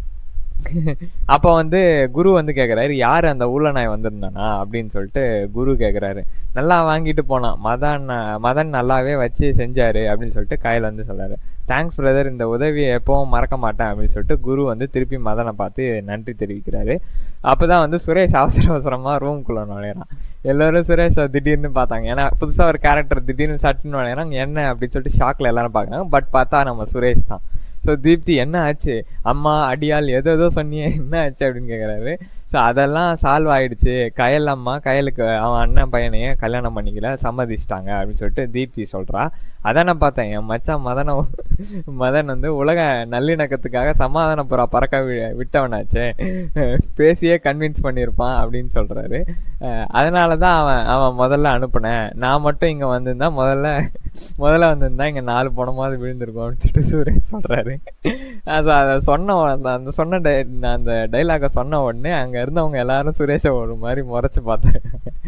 அப்ப வந்து குரு வந்து கேக்குறாரு யாரு அந்த ஊழ நாய் வந்திருந்தானா அப்படின்னு சொல்லிட்டு குரு கேக்குறாரு நல்லா வாங்கிட்டு போனான் மதன் மதன் நல்லாவே வச்சு செஞ்சாரு அப்படின்னு சொல்லிட்டு கையில வந்து சொல்றாரு தேங்க்ஸ் பிரதர் இந்த உதவியை எப்பவும் மறக்க மாட்டேன் அப்படின்னு சொல்லிட்டு குரு வந்து திருப்பி மதனை பார்த்து நன்றி தெரிவிக்கிறாரு அப்பதான் வந்து சுரேஷ் அவசர அவசரமா ரூம்குள்ள நுழையிறான் எல்லாரும் சுரேஷ் திடீர்னு பார்த்தாங்க ஏன்னா புதுசா ஒரு கேரக்டர் திடீர்னு சட்டுன்னு நுழையிறாங்க என்ன அப்படின்னு சொல்லிட்டு ஷாக்ல எல்லாரும் பார்க்கறாங்க பட் பார்த்தா நம்ம சுரேஷ் தான் ஸோ தீப்தி என்ன ஆச்சு அம்மா அடியால் ஏதோ ஏதோ சொன்னியே என்ன ஆச்சு அப்படின்னு கேட்குறாரு ஸோ அதெல்லாம் சால்வ் ஆயிடுச்சு கயல் அம்மா கயலுக்கு அவன் அண்ணன் பையனையே கல்யாணம் பண்ணிக்கல சம்மதிச்சிட்டாங்க அப்படின்னு சொல்லிட்டு தீப்தி சொல்றா அதான் நான் பார்த்தேன் என் மச்சான் மதன மதன் வந்து உலக நல்லிணக்கத்துக்காக சமாதான புறா பறக்க வி- விட்டவனாச்சே பேசியே கன்வின்ஸ் பண்ணியிருப்பான் அப்படின்னு சொல்றாரு அஹ் அதனால தான் அவன் அவன் முதல்ல அனுப்புனேன் நான் மட்டும் இங்க வந்திருந்தா முதல்ல முதல்ல வந்திருந்தா இங்க நாலு பணமாவது விழுந்திருக்கும் அப்படின்னு சொல்லிட்டு சுரேஷ் சொல்றாரு அஹ் so அதை சொன்ன உடனே- அந்த அந்த சொன்ன டை- அந்த டைலாக சொன்ன உடனே அங்க இருந்தவங்க எல்லாரும் சுரேஷை ஒரு மாதிரி முறைச்சு பார்த்தாங்க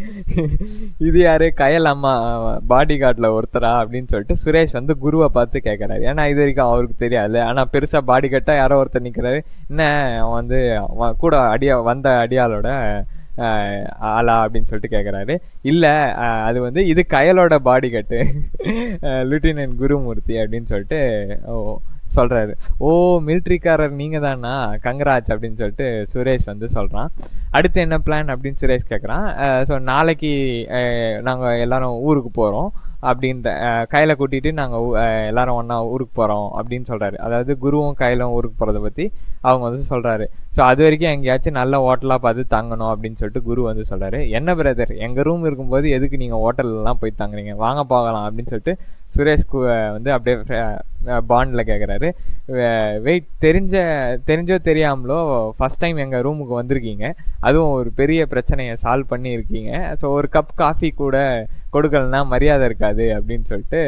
இது யாரு கயல் அம்மா பாடி கார்ட்ல ஒருத்தரா அப்படின்னு சொல்லிட்டு சுரேஷ் வந்து குருவை பார்த்து கேட்கறாரு ஏன்னா இது வரைக்கும் அவருக்கு தெரியாது ஆனா பெருசா பாடி கட்டா யாரோ ஒருத்தர் நிக்கிறாரு என்ன அவன் வந்து அவன் கூட அடியா வந்த அடியாளோட அஹ், ஆளா அப்படின்னு சொல்லிட்டு கேக்குறாரு இல்ல அஹ், அது வந்து இது கயலோட பாடி கட்டு லியூட்டினன்ட் குருமூர்த்தி அப்படின்னு சொல்லிட்டு ஓ சொல்றாரு ஓ மிலிட்ரிக்காரர் நீங்க தானா கங்கராஜ் அப்படின்னு சொல்லிட்டு சுரேஷ் வந்து சொல்றான் அடுத்து என்ன பிளான் அப்படின்னு சுரேஷ் கேக்குறான் ஸோ நாளைக்கு அஹ், நாங்க எல்லாரும் ஊருக்கு போறோம் அப்படின்ற அஹ், கையில கூட்டிட்டு நாங்க ஊ- அஹ், எல்லாரும் ஒண்ணா ஊருக்கு போறோம் அப்படின்னு சொல்றாரு அதாவது குருவும் கையிலும் ஊருக்கு போறத பத்தி அவங்க வந்து சொல்றாரு ஸோ அது வரைக்கும் எங்கேயாச்சும் நல்ல ஹோட்டலா பார்த்து தங்கணும் அப்படின்னு சொல்லிட்டு குரு வந்து சொல்றாரு என்ன பிரதர் எங்க ரூம் இருக்கும்போது எதுக்கு நீங்க ஹோட்டல்ல எல்லாம் போய் தங்குறீங்க வாங்க போகலாம் அப்படின்னு சொல்லிட்டு சுரேஷ் கு- வந்து அப்படியே பாண்ட்ல கேக்குறாரு வெயிட் தெரிஞ்ச தெரிஞ்சோ தெரியாமலோ ஃபர்ஸ்ட் டைம் எங்க ரூமுக்கு வந்திருக்கீங்க அதுவும் ஒரு பெரிய பிரச்சனையை சால்வ் பண்ணி இருக்கீங்க ஸோ ஒரு கப் காஃபி கூட கொடுக்கலன்னா மரியாதை இருக்காது அப்படின்னு சொல்லிட்டு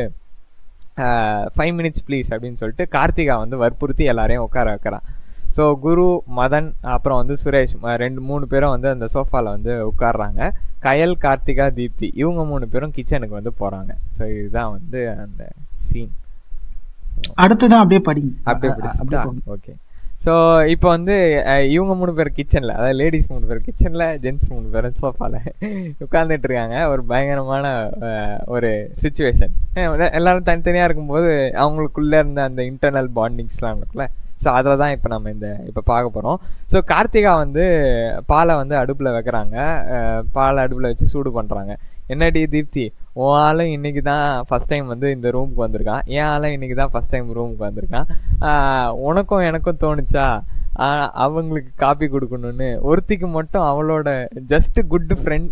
ஃபைவ் மினிட்ஸ் ப்ளீஸ் அப்படின்னு சொல்லிட்டு கார்த்திகா வந்து வற்புறுத்தி எல்லாரையும் உட்கார வைக்கிறான் ஸோ குரு மதன் அப்புறம் வந்து சுரேஷ் ம- ரெண்டு மூணு பேரும் வந்து அந்த சோஃபால வந்து உட்கார்றாங்க கயல் கார்த்திகா தீப்தி இவங்க மூணு பேரும் கிச்சனுக்கு வந்து போறாங்க ஸோ இதுதான் வந்து அந்த சீன் அடுத்ததான் அப்படியே படிங்க அப்படியே அ- அ- அப்படியே பிடிச்சிட்டா போங்க. ஓகே ஸோ இப்போ வந்து அஹ், இவங்க மூணு பேர் கிச்சனில் அதாவது லேடிஸ் மூணு பேர் கிச்சனில் ஜென்ட்ஸ் மூணு பேர் சோஃபாவில் உட்காந்துட்டு இருக்காங்க ஒரு பயங்கரமான அஹ், ஒரு சுச்சுவேஷன் எல்லாரும் தனித்தனியாக இருக்கும்போது அவங்களுக்குள்ளே இருந்த அந்த இன்டர்னல் பாண்டிங்ஸ்லாம் இருக்குல்ல ஸோ அதில் தான் இப்போ நம்ம இந்த இப்போ பார்க்க போகிறோம் ஸோ கார்த்திகா வந்து பாலை வந்து அடுப்பில் வைக்கிறாங்க அஹ், பாலை அடுப்பில் வச்சு சூடு பண்ணுறாங்க என்னடி தீப்தி உன் ஆளும் இன்னைக்கு தான் ஃபர்ஸ்ட் டைம் வந்து இந்த ரூமுக்கு வந்திருக்கான் என் ஆளும் இன்னைக்கு தான் ஃபர்ஸ்ட் டைம் ரூமுக்கு வந்திருக்கான் ஆஹ் உனக்கும் எனக்கும் தோணுச்சா ஆஹ் அவங்களுக்கு காப்பி கொடுக்கணும்னு ஒருத்திக்கு மட்டும் அவளோட ஜஸ்ட் குட் ஃப்ரெண்ட்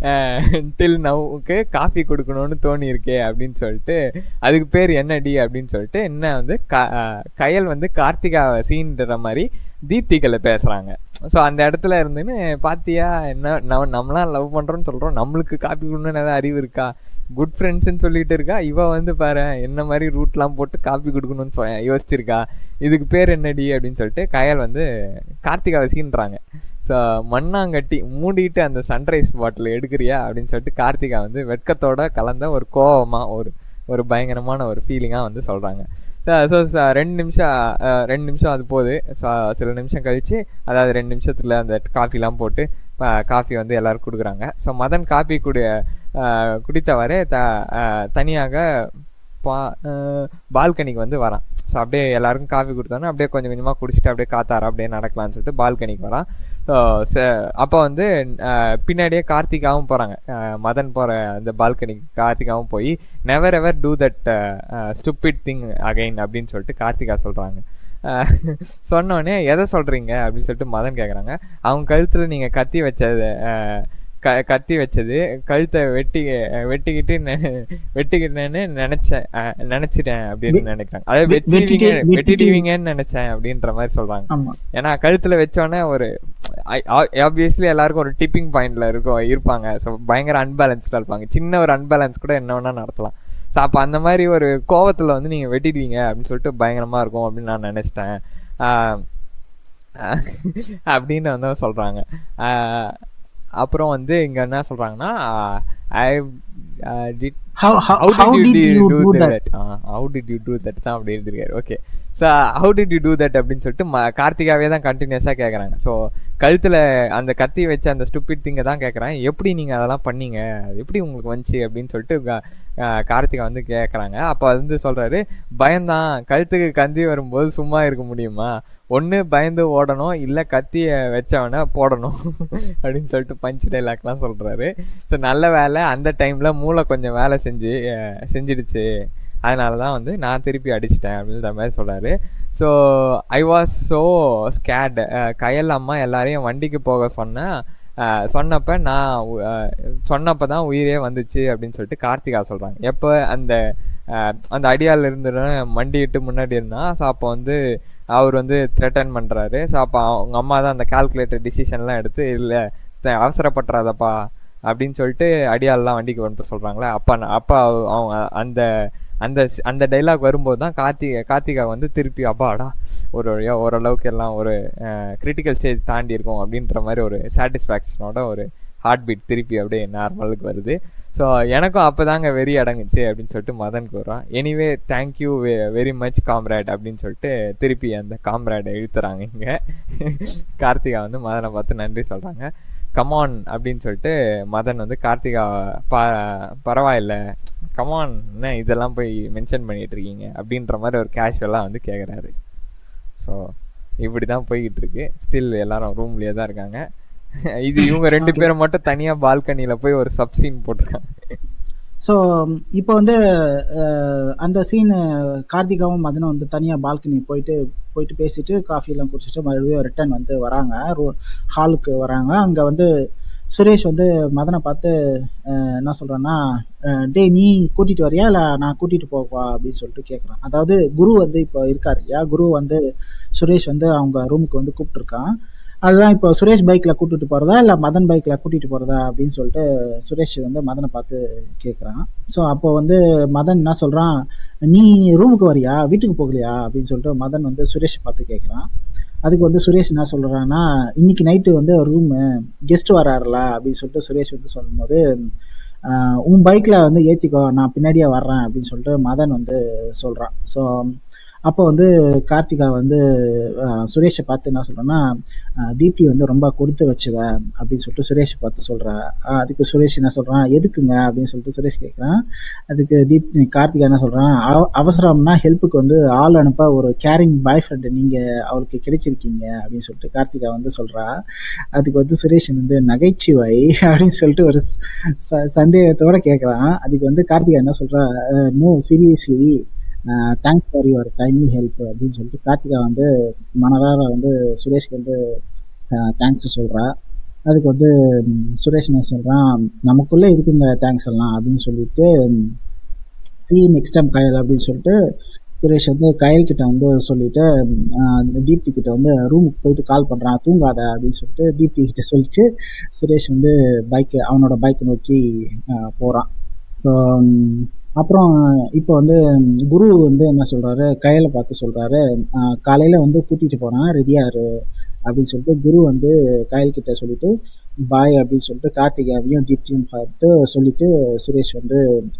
டில் நவுக்கு காஃபி கொடுக்கணும்னு தோணி இருக்கே அப்படின்னு சொல்லிட்டு அதுக்கு பேர் என்னடி அப்படின்னு சொல்லிட்டு என்ன வந்து க- ஆஹ் கயல் வந்து கார்த்திகாவை சீன்ற மாதிரி தீப்திகளை பேசுறாங்க ஸோ அந்த இடத்துல இருந்துன்னு பாத்தியா என்ன நம்ம நம்மளாம் லவ் பண்றோம்னு சொல்றோம் நம்மளுக்கு காப்பி கொடுக்கணும்னு ஏதாவது அறிவு இருக்கா குட் ஃப்ரெண்ட்ஸ்னு சொல்லிட்டு இருக்கா இவ வந்து பாரு என்ன மாதிரி ரூட்லாம் போட்டு காப்பி கொடுக்கணும்னு சொ- யோசிச்சிருக்கா இதுக்கு பேர் என்னடி அப்படின்னு சொல்லிட்டு கயல் வந்து கார்த்திகாவை சீன்றாங்க ஸோ மண்ணாங்கட்டி மூடிட்டு அந்த சன்ரைஸ் பாட்டில் எடுக்கிறியா அப்படின்னு சொல்லிட்டு கார்த்திகா வந்து வெட்கத்தோட கலந்த ஒரு கோவமா ஒரு ஒரு பயங்கரமான ஒரு ஃபீலிங்காக வந்து சொல்கிறாங்க ஸோ ரெண்டு நிமிஷம் அஹ், ரெண்டு நிமிஷம் அது போகுது ஸோ சில நிமிஷம் கழிச்சு அதாவது ரெண்டு நிமிஷத்தில் அந்த காஃபிலாம் போட்டு காஃபி வந்து எல்லாரும் கொடுக்குறாங்க ஸோ மதன் காஃபி குடி அஹ், குடித்தவரை த அஹ், தனியாக பா பால்கனிக்கு வந்து வரான் ஸோ அப்படியே எல்லாருக்கும் காஃபி கொடுத்தோன்னே அப்படியே கொஞ்சம் கொஞ்சமாக குடிச்சிட்டு அப்படியே காத்தார அப்படியே நடக்கலாம்னு சொல்லிட்டு பால்கனிக்கு வரான் ஸோ அப்போ வந்து அஹ், பின்னாடியே கார்த்திகாவும் போகிறாங்க மதன் போகிற அந்த பால்கனிக்கு கார்த்திகாவும் போய் never ever do that stupid thing again அப்படின்னு சொல்லிட்டு கார்த்திகா சொல்கிறாங்க சொன்னோடனே எதை சொல்கிறீங்க அப்படின்னு சொல்லிட்டு மதன் கேட்குறாங்க அவங்க கழுத்தில் நீங்கள் கத்தி வச்சது அஹ், க கத்தி வச்சது கழுத்தை வெட்டி அஹ், வெட்டிக்கிட்டு நெ- வெட்டிக்கிட்டேன்னு நினைச்சேன் அஹ், நினைச்சிட்டேன் அப்படின்னு வெ- நினைக்கிறாங்க அதாவது வெ- வெட்டிடுவீங்க வெட்டிட்டு- வெட்டிடுவீங்கன்னு நினைச்சேன் அப்படின்ற மாதிரி சொல்றாங்க ஆமா ஏன்னா கழுத்துல வச்சோடனே ஒரு ஆப்வியஸ்லி எல்லாருக்கும் ஒரு டிப்பிங் பாயிண்ட்ல இருக்கும் இருப்பாங்க ஸோ பயங்கர அன்பேலன்ஸ்டா இருப்பாங்க சின்ன ஒரு அன்பேலன்ஸ் கூட என்ன வேணா நடத்தலாம் ஸோ அப்போ அந்த மாதிரி ஒரு கோவத்துல வந்து நீங்க வெட்டிடுவீங்க அப்படின்னு சொல்லிட்டு பயங்கரமா இருக்கும் அப்படின்னு நான் நினைச்சிட்டேன் ஆஹ் அப்படின்னு வந்து சொல்றாங்க ஆஹ் அப்புறம் வந்து இங்க என்ன சொல்றாங்கன்னா I did how how, how how did, did you, you do, do that, that ah, how did you do that தான் அப்படி எழுதிருக்காரு okay so how did you do that அப்படின்னு சொல்லிட்டு ம- கார்த்திகாவே தான் கண்டினியூஸாக கேட்குறாங்க ஸோ கழுத்தில் அந்த கத்தி வச்ச அந்த ஸ்டூபிட் திங்கை தான் கேட்குறேன் எப்படி நீங்கள் அதெல்லாம் பண்ணீங்க அது எப்படி உங்களுக்கு வந்துச்சு அப்படின்னு சொல்லிட்டு கா- ஆ, கார்த்திகா வந்து கேட்குறாங்க அப்போ வந்து சொல்கிறாரு பயம்தான் கழுத்துக்கு கந்தி வரும்போது சும்மா இருக்க முடியுமா ஒன்று பயந்து ஓடணும் இல்லை கத்தியை வச்சவனை போடணும் அப்படின்னு சொல்லிட்டு பஞ்ச் டைலாக்லாம் சொல்கிறாரு ஸோ நல்ல வேலை அந்த டைமில் மூளை கொஞ்சம் வேலை செஞ்சு அஹ், செஞ்சிடுச்சு அதனால தான் வந்து நான் திருப்பி அடிச்சிட்டேன் அப்படின்ற மாதிரி சொல்கிறாரு so I was so scared Kayal அம்மா எல்லாரையும் வண்டிக்கு போக சொன்னேன் அஹ், சொன்னப்ப நான் உ- அஹ், சொன்னப்ப தான் உயிரே வந்துச்சு அப்படின்னு சொல்லிட்டு கார்த்திகா சொல்கிறாங்க எப்போ அந்த அஹ், அந்த அடியால் இருந்து மண்டிட்டு முன்னாடி இருந்தான் ஸோ அப்போ வந்து அவர் வந்து த்ரெட்டன் பண்ணுறாரு ஸோ அப்போ அவங்க அம்மா தான் அந்த கால்குலேட்டர் டிசிஷன்லாம் எடுத்து இல்லை அவசரப்பட்டுறாதப்பா அப்படின்னு சொல்லிட்டு அடியாள்லாம் வண்டிக்கு வந்துட்டு சொல்கிறாங்களே அப்பா நான்- அப்பா அவ- அவங்க அந்த அந்த ஸ்- அந்த டைலாக் வரும்போது தான் கார்த்திகை கார்த்திகா வந்து திருப்பி அப்பாடா ஒரு வழியா ஓரளவுக்கு எல்லாம் ஒரு கிரிட்டிக்கல் ஸ்டேஜ் தாண்டி இருக்கும் அப்படின்ற மாதிரி ஒரு சாட்டிஸ்ஃபேக்ஷனோட ஒரு ஹார்ட் பீட் திருப்பி அப்படியே நார்மலுக்கு வருது ஸோ எனக்கும் அப்போதாங்க வெறி அடங்குச்சு அப்படின்னு சொல்லிட்டு மதனுக்கு வர்றான் anyway thank you very much comrade அப்படின்னு சொல்லிட்டு திருப்பி அந்த காம்ரேடை இழுத்துறாங்க இங்கே கார்த்திகா வந்து மதனை பார்த்து நன்றி சொல்கிறாங்க கமான் அப்படின்னு சொல்லிட்டு மதன் வந்து கார்த்திகா ப பரவாயில்ல கமான் என்ன இதெல்லாம் போய் மென்ஷன் பண்ணிட்டு இருக்கீங்க அப்படின்ற மாதிரி ஒரு கேஷுவலாக வந்து கேட்குறாரு ஸோ இப்படி தான் போய்கிட்டு இருக்கு ஸ்டில் எல்லாரும் ரூம்லேயே தான் இருக்காங்க இது இவங்க ரெண்டு பேரும் மட்டும் தனியாக பால்கனியில் போய் ஒரு சப் சீன் போட்டிருக்காங்க ஸோ இப்போ வந்து அஹ், அந்த சீனு கார்த்திகாவும் மதனும் வந்து தனியாக பால்கனி போயிட்டு போயிட்டு பேசிட்டு காஃபிலாம் குடிச்சிட்டு மறுபடியும் ரிட்டர்ன் வந்து வராங்க ரூ ஹாலுக்கு வராங்க அங்கே வந்து சுரேஷ் வந்து மதனை பார்த்து அஹ், என்ன சொல்கிறான்னா டேய் நீ கூட்டிகிட்டு வரியா இல்லை நான் கூட்டிகிட்டு போவா அப்படின்னு சொல்லிட்டு கேட்குறான் அதாவது குரு வந்து இப்போ இருக்கார் இல்லையா குரு வந்து சுரேஷ் வந்து அவங்க ரூமுக்கு வந்து கூப்பிட்டுருக்கான் அதுதான் இப்போ சுரேஷ் பைக்கில் கூட்டிட்டு போகிறதா இல்லை மதன் பைக்கில் கூட்டிகிட்டு போகிறதா அப்படின்னு சொல்லிட்டு சுரேஷ் வந்து மதனை பார்த்து கேட்குறான் ஸோ அப்போ வந்து மதன் என்ன சொல்கிறான் நீ ரூமுக்கு வரியா வீட்டுக்கு போகலையா அப்படின்னு சொல்லிட்டு மதன் வந்து சுரேஷ் பார்த்து கேட்குறான் அதுக்கு வந்து சுரேஷ் என்ன சொல்கிறான்னா இன்னைக்கு நைட்டு வந்து ரூமு கெஸ்ட் வராருல அப்படின்னு சொல்லிட்டு சுரேஷ் வந்து சொல்லும்போது ஆஹ், உன் பைக்கில் வந்து ஏற்றிக்கோ நான் பின்னாடியே வர்றேன் அப்படின்னு சொல்லிட்டு மதன் வந்து சொல்கிறான் ஸோ அப்போ வந்து கார்த்திகா வந்து அஹ், சுரேஷை பார்த்து என்ன சொல்றேன்னா அஹ், தீப்தி வந்து ரொம்ப கொடுத்து வச்சுவ அப்படின்னு சொல்லிட்டு சுரேஷை பார்த்து சொல்றா அஹ், அதுக்கு சுரேஷ் என்ன சொல்றான் எதுக்குங்க அப்படின்னு சொல்லிட்டு சுரேஷ் கேட்குறான் அதுக்கு தீப் கார்த்திகா என்ன சொல்றான் "அவ- அவசரம்னா ஹெல்ப்புக்கு வந்து ஆள் அனுப்ப ஒரு கேரிங் பாய் ஃப்ரெண்டு நீங்க அவளுக்கு கிடைச்சிருக்கீங்க அப்படின்னு சொல்லிட்டு கார்த்திகா வந்து சொல்றா அதுக்கு வந்து சுரேஷ் வந்து நகைச்சுவை அப்படின்னு சொல்லிட்டு ஒரு ச- சந்தேகத்தோட கேட்குறான் அதுக்கு வந்து கார்த்திகா என்ன சொல்றா no seriously thanks for your timely help அப்படின்னு சொல்லிட்டு கார்த்திகா வந்து மனதார வந்து சுரேஷ்க்கு வந்து தேங்க்ஸ் சொல்றா அதுக்கு வந்து ம், சுரேஷ் என்ன சொல்றான் நமக்குள்ள இதுக்குங்க தேங்க்ஸ் எல்லாம் அப்படின்னு சொல்லிட்டு சி நெக்ஸ்ட் டைம் கயல் அப்படின்னு சொல்லிட்டு சுரேஷ் வந்து கயல் கிட்ட வந்து சொல்லிட்டு ஆஹ், தீப்தி கிட்ட வந்து ரூமுக்கு போயிட்டு கால் பண்றான் தூங்காத அப்படின்னு சொல்லிட்டு தீப்தி கிட்ட சொல்லிட்டு சுரேஷ் வந்து பைக் அவனோட பைக் நோக்கி ஆஹ், போறான் ஸோ அப்புறம் இப்போ வந்து குரு வந்து என்ன சொல்றாரு கையில பார்த்து சொல்றாரு ஆஹ், காலையில வந்து கூட்டிட்டு போறான் ரெடியா இரு அப்படின்னு சொல்லிட்டு குரு வந்து கயல் கிட்ட சொல்லிட்டு பாய் அப்படின்னு சொல்லிட்டு கார்த்திகாவையும் தீப்தியும் பார்த்து சொல்லிட்டு சுரேஷ் வந்து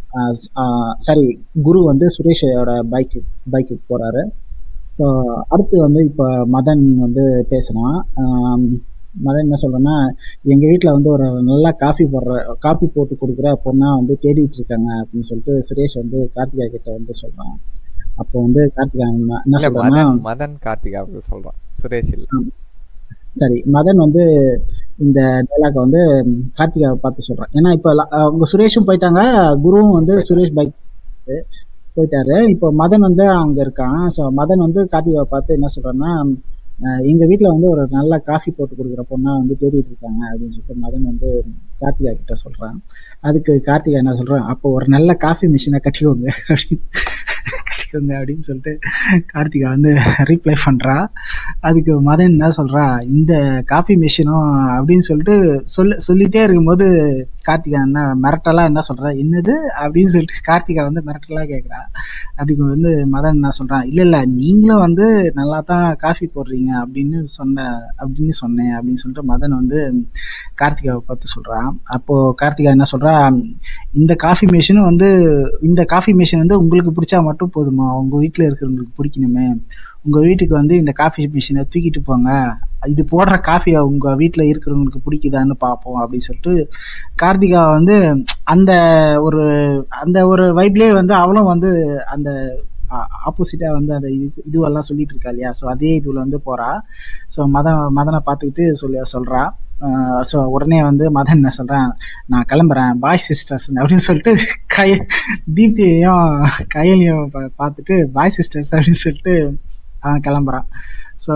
சாரி குரு வந்து சுரேஷோட பைக்கு பைக்கு போறாரு ஸோ அடுத்து வந்து இப்போ மதன் வந்து பேசுனான் ஆம், மதன் என்ன சொல்றேன்னா எங்க வீட்டில் வந்து ஒரு நல்லா காஃபி போடுற காஃபி போட்டு கொடுக்குற பொண்ணா வந்து தேடிட்டு இருக்காங்க அப்படின்னு சொல்லிட்டு சுரேஷ் வந்து கார்த்திகா கிட்ட வந்து சொல்றான் அப்போ வந்து கார்த்திகா என்ன என்ன இல்ல சொல்றான்னா மதன் மதன் கார்த்திகாவுக்கு சொல்றான் சுரேஷ் இல்ல சரி மதன் வந்து இந்த டைலாக வந்து ம், கார்த்திகாவை பார்த்து சொல்றான் ஏன்னா இப்போ ல- அவங்க சுரேஷும் போயிட்டாங்க குருவும் வந்து சுரேஷ் பைக் போயிட்டாரு இப்போ மதன் வந்து அங்க இருக்கான் ஸோ மதன் வந்து கார்த்திகாவை பார்த்து என்ன சொல்றான்னா அஹ், எங்க வீட்ல வந்து ஒரு நல்ல காஃபி போட்டு கொடுக்குற பொண்ணா வந்து தேடிட்டு இருக்காங்க அப்படின்னு சொல்லிட்டு மதன் வந்து கார்த்திகா கிட்ட சொல்றான் அதுக்கு கார்த்திகா என்ன சொல்றான் அப்போ ஒரு நல்ல காஃபி மிஷினை கட்டிக்கோங்க அப்படின்னு கட்டிக்கோங்க அப்படின்னு சொல்லிட்டு கார்த்திகா வந்து ரீப்ளை பண்றா அதுக்கு மதன் என்ன சொல்றா இந்த காஃபி மிஷினும் அப்படின்னு சொல்லிட்டு சொல்ல சொல்லிட்டே இருக்கும்போது கார்த்திகா என்ன மிரட்டலா என்ன சொல்றா என்னது அப்படின்னு சொல்லிட்டு கார்த்திகா வந்து மிரட்டலா கேக்குறா அதுக்கு வந்து மதன் என்ன சொல்றான் இல்ல இல்ல நீங்களும் வந்து நல்லா தான் காஃபி போடுறீங்க அப்படின்னு சொன்ன அப்படின்னு சொன்னேன் அப்படின்னு சொல்லிட்டு மதன் வந்து கார்த்திகாவை பார்த்து சொல்றான் அப்போ கார்த்திகா என்ன சொல்றா இந்த காஃபி மிஷினும் வந்து இந்த காஃபி மிஷின் வந்து உங்களுக்கு பிடிச்சா மட்டும் போதுமா உங்க வீட்டுல இருக்கிறவங்களுக்கு பிடிக்கணுமே உங்க வீட்டுக்கு வந்து இந்த காஃபி மிஷினை தூக்கிட்டு போங்க இது போடுற காஃபியை உங்க வீட்டுல இருக்கிறவங்களுக்கு பிடிக்குதான்னு பார்ப்போம் அப்படின்னு சொல்லிட்டு கார்த்திகா வந்து அந்த ஒரு அந்த ஒரு வைப்லயே வந்து அவளும் வந்து அந்த ஆப்போசிட்டா வந்து அந்த இது இதுவெல்லாம் சொல்லிட்டு இருக்கா இல்லையா ஸோ அதே இதுல வந்து போறா ஸோ மதன் மதனை பார்த்துக்கிட்டு சொல்லி சொல்றா ஸோ உடனே வந்து மதன் என்ன சொல்றான் நான் கிளம்புறேன் பாய் சிஸ்டர்ஸ் அப்படின்னு சொல்லிட்டு கய தீப்தியையும் கையலையும் பா- பார்த்துட்டு பாய் சிஸ்டர்ஸ் அப்படின்னு சொல்லிட்டு அவன் கிளம்புறான் ஸோ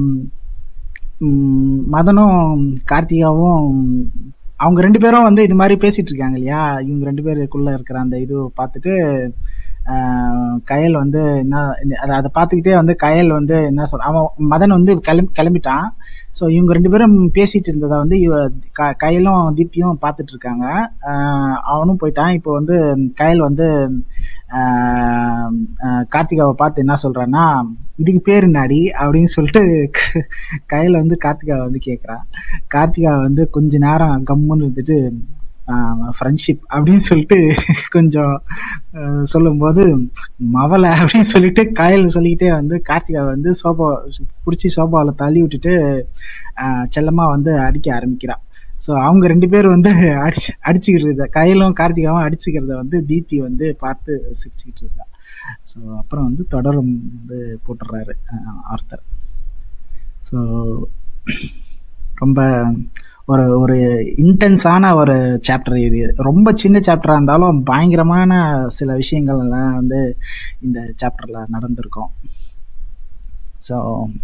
மதனும் கார்த்திகாவும் அவங்க ரெண்டு பேரும் வந்து இது மாதிரி பேசிட்டு இருக்காங்க இல்லையா இவங்க ரெண்டு பேருக்குள்ள இருக்கிற அந்த இது பார்த்துட்டு ஆஹ், கயல் வந்து என்ன அதை அதை பார்த்துக்கிட்டே வந்து கயல் வந்து என்ன சொல்ற அவன் மதன் வந்து கிளம்பி கிளம்பிட்டான் ஸோ இவங்க ரெண்டு பேரும் பேசிட்டு இருந்ததை வந்து இவ க- கயலும் தீப்தியும் பார்த்துட்டு இருக்காங்க ஆஹ், அவனும் போயிட்டான் இப்போ வந்து கயல் வந்து ஆஹ், ஆஹ், கார்த்திகாவை பார்த்து என்ன சொல்றான்னா இதுக்கு பேர் நாடி அப்படின்னு சொல்லிட்டு க- கயல் வந்து கார்த்திகாவை வந்து கேட்குறான் கார்த்திகா வந்து கொஞ்ச நேரம் கம்முன்னு இருந்துட்டு ஃப்ரெண்ட்ஷிப் அப்படின்னு சொல்லிட்டு கொஞ்சம் ஆஹ், சொல்லும்போது மவலை அப்படின்னு சொல்லிட்டு கயல் சொல்லிக்கிட்டே வந்து கார்த்திகா வந்து சோபா பிடிச்சி சோபாவில் தள்ளி விட்டுட்டு ஆஹ், செல்லமா வந்து அடிக்க ஆரம்பிக்கிறான் ஸோ அவங்க ரெண்டு பேரும் வந்து அடிச்சு அடிச்சுக்கிறது கயலும் கார்த்திகாவும் அடிச்சுக்கிறத வந்து தீப்தி வந்து பார்த்து சிரிச்சுக்கிட்டு இருக்கா ஸோ அப்புறம் வந்து தொடரும் வந்து போட்டுடுறாரு ஆஹ், ஆர்த்தர் ஸோ ரொம்ப ஒரு ஒரு இன்டென்ஸான ஒரு சாப்டர் இது ரொம்ப சின்ன சாப்டராக இருந்தாலும் பயங்கரமான சில விஷயங்கள் எல்லாம் வந்து இந்த சாப்டர்ல நடந்திருக்கும் ஸோ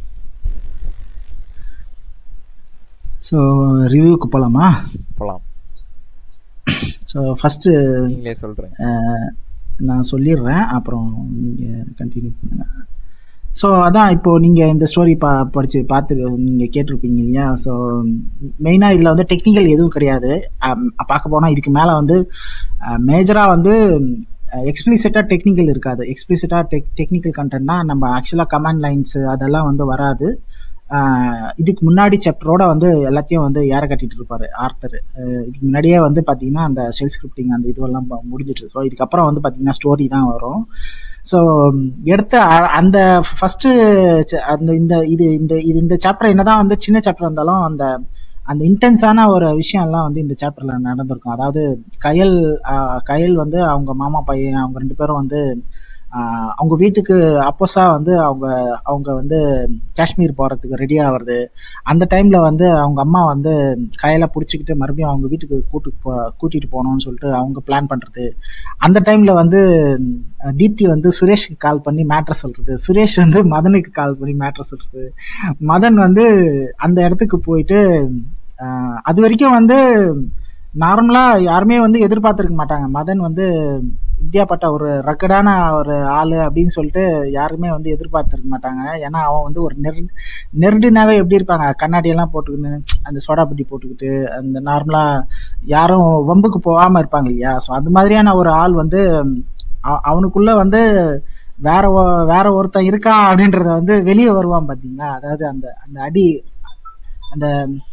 ஸோ ரிவ்யூக்கு போகலாமா போலாம் ஸோ ஃபஸ்ட்டு நீங்களே சொல்றேன் நான் சொல்லிடுறேன் அப்புறம் நீங்கள் கண்டினியூ பண்ணுங்க ஸோ அதான் இப்போ நீங்கள் இந்த ஸ்டோரி பா படித்து பார்த்து நீங்கள் கேட்டிருப்பீங்க இல்லையா ஸோ மெயினாக இதில் வந்து டெக்னிக்கல் எதுவும் கிடையாது அம், பார்க்க போனால் இதுக்கு மேலே வந்து மேஜராக வந்து எக்ஸ்பிளிசிட்டாக டெக்னிக்கல் இருக்காது எக்ஸ்பிளிசிட்டாக டெக் டெக்னிக்கல் கண்டென்ட்னா நம்ம ஆக்சுவலாக கமாண்ட் லைன்ஸ் அதெல்லாம் வந்து வராது ஆஹ் இதுக்கு முன்னாடி சாப்டரோட வந்து எல்லாத்தையும் வந்து ஏற கட்டிட்டு இருப்பாரு ஆர்த்தர் இதுக்கு முன்னாடியே வந்து பார்த்தீங்கன்னா அந்த ஷெல் ஸ்கிரிப்டிங் அந்த இதுவெல்லாம் ப- முடிஞ்சிட்டு இருக்கோம் இதுக்கப்புறம் வந்து பார்த்தீங்கன்னா ஸ்டோரி தான் வரும் ஸோ எடுத்த அ- அந்த ஃபர்ஸ்ட் அந்த இந்த இது இந்த இது இந்த சாப்டர் என்னதான் வந்து சின்ன சாப்டர் இருந்தாலும் அந்த அந்த இன்டென்ஸான ஒரு விஷயம் எல்லாம் வந்து இந்த சாப்டர்ல நடந்திருக்கும் அதாவது கயல் ஆஹ், கயல் வந்து அவங்க மாமா பையன் அவங்க ரெண்டு பேரும் வந்து ஆஹ், அவங்க வீட்டுக்கு அப்போசா வந்து அவங்க அவங்க வந்து காஷ்மீர் போறதுக்கு ரெடி ஆகுறது அந்த டைம்ல வந்து அவங்க அம்மா வந்து கையில பிடிச்சிக்கிட்டு மறுபடியும் அவங்க வீட்டுக்கு கூட்டு போ கூட்டிட்டு போகணும்னு சொல்லிட்டு அவங்க பிளான் பண்றது அந்த டைம்ல வந்து அஹ், தீப்தி வந்து சுரேஷ்க்கு கால் பண்ணி மேட்ரை சொல்றது சுரேஷ் வந்து மதனுக்கு கால் பண்ணி மேட்ரை சொல்றது மதன் வந்து அந்த இடத்துக்கு போயிட்டு அஹ், அது வரைக்கும் வந்து நார்மலா யாருமே வந்து எதிர்பார்த்திருக்க மாட்டாங்க மதன் வந்து வித்யாப்பட்ட ஒரு ரக்கடான ஒரு ஆளு அப்படின்னு சொல்லிட்டு யாருமே வந்து எதிர்பார்த்திருக்க மாட்டாங்க ஏன்னா அவன் வந்து ஒரு நெரு நெருடுனாவே எப்படி இருப்பாங்க கண்ணாடி எல்லாம் போட்டுக்கின்னு அந்த சோடா புட்டி போட்டுக்கிட்டு அந்த நார்மலா யாரும் வம்புக்கு போகாம இருப்பாங்க இல்லையா ஸோ அது மாதிரியான ஒரு ஆள் வந்து அவ- அவனுக்குள்ள வந்து வேற ஒ- வேற ஒருத்தன் இருக்கான் அப்படின்றத வந்து வெளியே வருவான் பாத்தீங்களா அதாவது அந்த அந்த அடி அந்த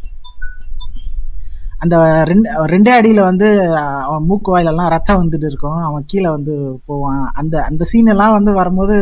அந்த ரெண்டு ரெண்டே அடியில வந்து அஹ், அவன் மூக்கு வாயிலெல்லாம் ரத்தம் வந்துட்டு இருக்கும் அவன் கீழே வந்து போவான் அந்த அந்த சீன் எல்லாம் வந்து வரும்போது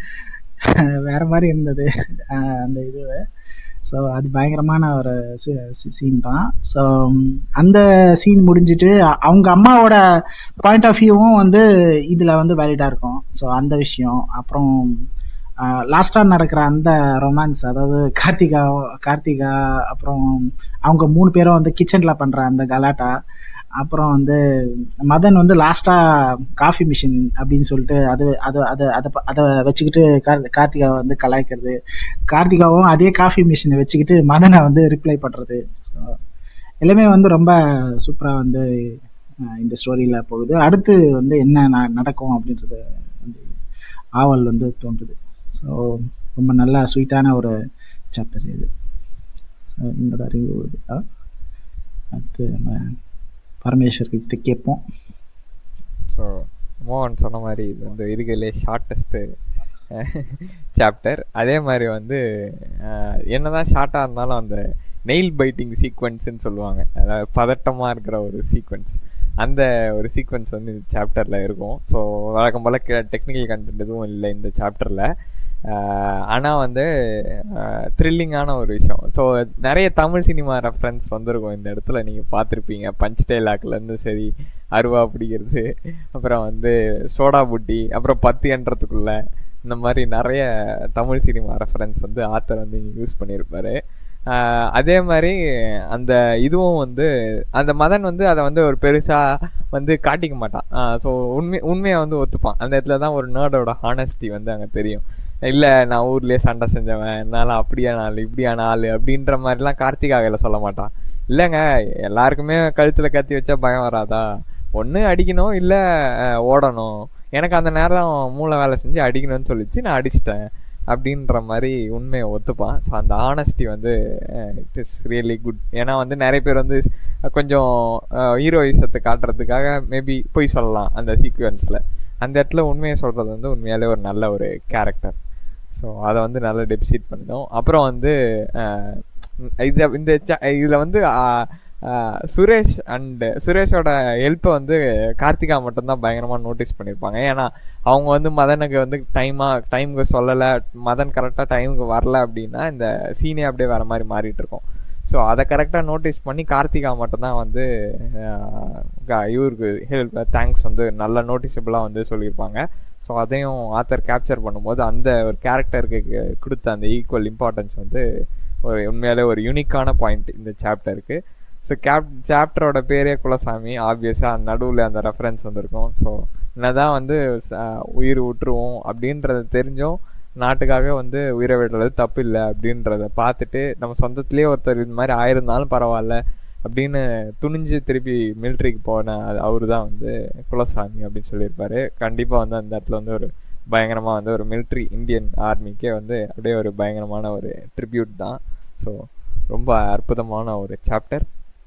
வேற மாதிரி இருந்தது அஹ், அந்த இது ஸோ அது பயங்கரமான ஒரு சீன் தான் ஸோ அந்த சீன் முடிஞ்சிட்டு அ- அவங்க அம்மாவோட பாயிண்ட் ஆஃப் வியூவும் வந்து இதுல வந்து வேலிடா இருக்கும் ஸோ அந்த விஷயம் அப்புறம் லாஸ்டா நடக்கிற அந்த ரொமான்ஸ் அதாவது கார்த்திகா கார்த்திகா அப்புறம் அவங்க மூணு பேரும் வந்து கிச்சன்ல பண்ற அந்த கலாட்டா அப்புறம் வந்து மதன் வந்து லாஸ்டா காஃபி மிஷின் அப்படின்னு சொல்லிட்டு அது அது அதை அதை அதை வச்சுக்கிட்டு கார்- கார்த்திகாவை வந்து கலாய்க்கிறது கார்த்திகாவும் அதே காஃபி மிஷினை வச்சுக்கிட்டு மதனை வந்து ரிப்ளை பண்றது ஸோ எல்லாமே வந்து ரொம்ப சூப்பரா வந்து அஹ், இந்த ஸ்டோரியில போகுது அடுத்து வந்து என்ன ந- நடக்கும் அப்படின்றது வந்து ஆவல் வந்து தோன்றுது ஸோ ரொம்ப நல்ல ஸ்வீட்டான ஒரு சாப்டர் இது ஸோ என்னோட அறிவு இதுதான். அடுத்து நம்ம பரமேஸ்வர் கிட்ட கேட்போம் ஸோ மோகன் சொன்ன மாதிரி இது வந்து இதுகளே ஷார்ட்டஸ்ட்டு சாப்டர் அதே மாதிரி வந்து அஹ், என்னதான் ஷார்ட்டாக இருந்தாலும் அந்த நெயில் பைட்டிங் சீக்வன்ஸ்ன்னு சொல்லுவாங்க அதாவது பதட்டமாக இருக்கிற ஒரு சீக்வன்ஸ் அந்த ஒரு சீக்வன்ஸ் வந்து இந்த சாப்டரில் இருக்கும் ஸோ வழக்கம் போல் டெக்னிக்கல் கண்டென்ட் எதுவும் இல்லை இந்த சாப்டரில் ஆனால் வந்து த்ரில்லிங்கான ஒரு விஷயம் ஸோ நிறைய தமிழ் சினிமா ரெஃபரன்ஸ் வந்திருக்கும் இந்த இடத்துல நீங்கள் பார்த்துருப்பீங்க பஞ்ச் டைலாக்லேருந்து சரி அருவா பிடிக்கிறது அப்புறம் வந்து சோடா புட்டி அப்புறம் பத்து எண்றதுக்குள்ள இந்த மாதிரி நிறைய தமிழ் சினிமா ரெஃபரன்ஸ் வந்து ஆத்தர் வந்து இங்கே யூஸ் பண்ணியிருப்பாரு ஆஹ் அதே மாதிரி அந்த இதுவும் வந்து அந்த மதன் வந்து அதை வந்து ஒரு பெருசாக வந்து காட்டிக்க மாட்டான் ஸோ உண்மை உண்மையை வந்து ஒத்துப்பான் அந்த இடத்துல தான் ஒரு நேர்டோட ஹானஸ்டி வந்து அங்கே தெரியும் இல்லை நான் ஊர்லேயே சண்டை செஞ்சவன் என்னால் அப்படியான ஆள் இப்படியான ஆள் அப்படின்ற மாதிரிலாம் கார்த்திகாவில் சொல்ல மாட்டான் இல்லைங்க எல்லாருக்குமே கழுத்தில் கத்தி வச்சா பயம் வராதா ஒன்று அடிக்கணும் இல்லை ஓடணும் எனக்கு அந்த நேரம் மூளை வேலை செஞ்சு அடிக்கணும்னு சொல்லிச்சு நான் அடிச்சிட்டேன் அப்படின்ற மாதிரி உண்மையை ஒத்துப்பான் ஸோ அந்த ஆனஸ்டி வந்து இட் இஸ் ரியலி குட் ஏன்னா வந்து நிறைய பேர் வந்து கொஞ்சம் ஹீரோயிசத்தை காட்டுறதுக்காக மேபி போய் சொல்லலாம் அந்த சீக்வன்ஸில் அந்த இடத்துல உண்மையை சொல்கிறது வந்து உண்மையாலே ஒரு நல்ல ஒரு கேரக்டர் ஸோ அதை வந்து நல்லா டெபிசிட் பண்ணிடும் அப்புறம் வந்து அஹ், இது இந்த இதில் வந்து அஹ், அஹ், சுரேஷ் அண்டு சுரேஷோட ஹெல்ப்பை வந்து கார்த்திகா மட்டும்தான் பயங்கரமாக நோட்டீஸ் பண்ணியிருப்பாங்க ஏன்னா அவங்க வந்து மதனுக்கு வந்து டைமாக டைமுக்கு சொல்லலை மதன் கரெக்டாக டைமுக்கு வரல அப்படின்னா இந்த சீனே அப்படியே வேற மாதிரி மாறிட்டு இருக்கும் ஸோ அதை கரெக்டாக நோட்டீஸ் பண்ணி கார்த்திகா மட்டும்தான் வந்து அஹ், க- இவருக்கு ஹெல்ப் தேங்க்ஸ் வந்து நல்ல நோட்டிசபிளாக வந்து சொல்லியிருப்பாங்க ஸோ அதையும் ஆத்தர் கேப்சர் பண்ணும்போது அந்த ஒரு கேரக்டருக்கு கொடுத்த அந்த ஈக்குவல் இம்பார்ட்டன்ஸ் வந்து ஒரு உண்மையாலே ஒரு யூனிக்கான பாயிண்ட் இந்த சாப்டருக்கு ஸோ கேப் சாப்டரோட பேரே குலசாமி ஆப்வியஸாக நடுவில் அந்த ரெஃபரன்ஸ் வந்திருக்கும் ஸோ என்னதான் வந்து ச- உயிர் விட்டுருவோம் அப்படின்றத தெரிஞ்சும் நாட்டுக்காக வந்து உயிரை விடுறது தப்பு இல்லை அப்படின்றத பார்த்துட்டு நம்ம சொந்தத்திலேயே ஒருத்தர் இது மாதிரி ஆயிருந்தாலும் பரவாயில்ல அப்படின்னு துணிஞ்சு திருப்பி மிலிட்ரிக்கு போன அவரு தான் வந்து குலசாமி அப்படின்னு சொல்லியிருப்பாரு கண்டிப்பாக வந்து அந்த இடத்துல வந்து ஒரு பயங்கரமாக வந்து ஒரு மிலிட்ரி இந்தியன் ஆர்மிக்கே வந்து அப்படியே ஒரு பயங்கரமான ஒரு ட்ரிபியூட் தான் ஸோ ரொம்ப அற்புதமான ஒரு சாப்டர்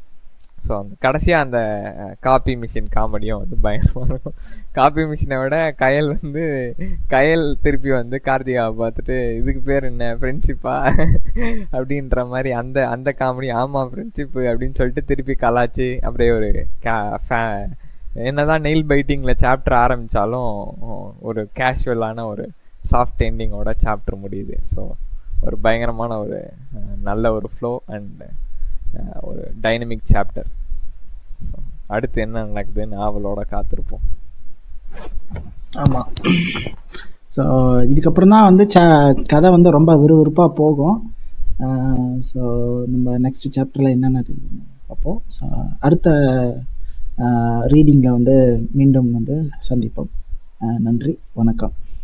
ஸோ அந்த கடைசியாக அந்த காப்பி மிஷின் காமெடியும் வந்து பயங்கரமாக இருக்கும் காப்பி மிஷினை விட கயல் வந்து கயல் திருப்பி வந்து கார்த்திகாவை பார்த்துட்டு இதுக்கு பேர் என்ன ஃப்ரெண்ட்ஷிப்பா அப்படின்ற மாதிரி அந்த அந்த காமெடி ஆமாம் ஃப்ரெண்ட்ஷிப்பு அப்படின்னு சொல்லிட்டு திருப்பி கலாச்சி அப்படியே ஒரு கா ஃபே என்னதான் நெயில் பைட்டிங்கில் சாப்டர் ஆரம்பித்தாலும் ஒரு கேஷுவலான ஒரு சாஃப்ட் எண்டிங்கோட சாப்டர் முடியுது ஸோ ஒரு பயங்கரமான ஒரு அஹ், நல்ல ஒரு ஃப்ளோ அண்ட் ஒரு டைனமிக் சாப்டர் ஸோ அடுத்து என்ன நடக்குதுன்னு ஆவலோட காத்திருப்போம் ஆமாம் ஸோ இதுக்கப்புறம் தான் வந்து ச கதை வந்து ரொம்ப விறுவிறுப்பாக போகும் ஸோ நம்ம நெக்ஸ்ட் சாப்டரில் என்ன நடக்குதுன்னு பார்ப்போம் ஸோ அடுத்த ரீடிங்கில் வந்து மீண்டும் வந்து சந்திப்போம் அஹ் நன்றி வணக்கம்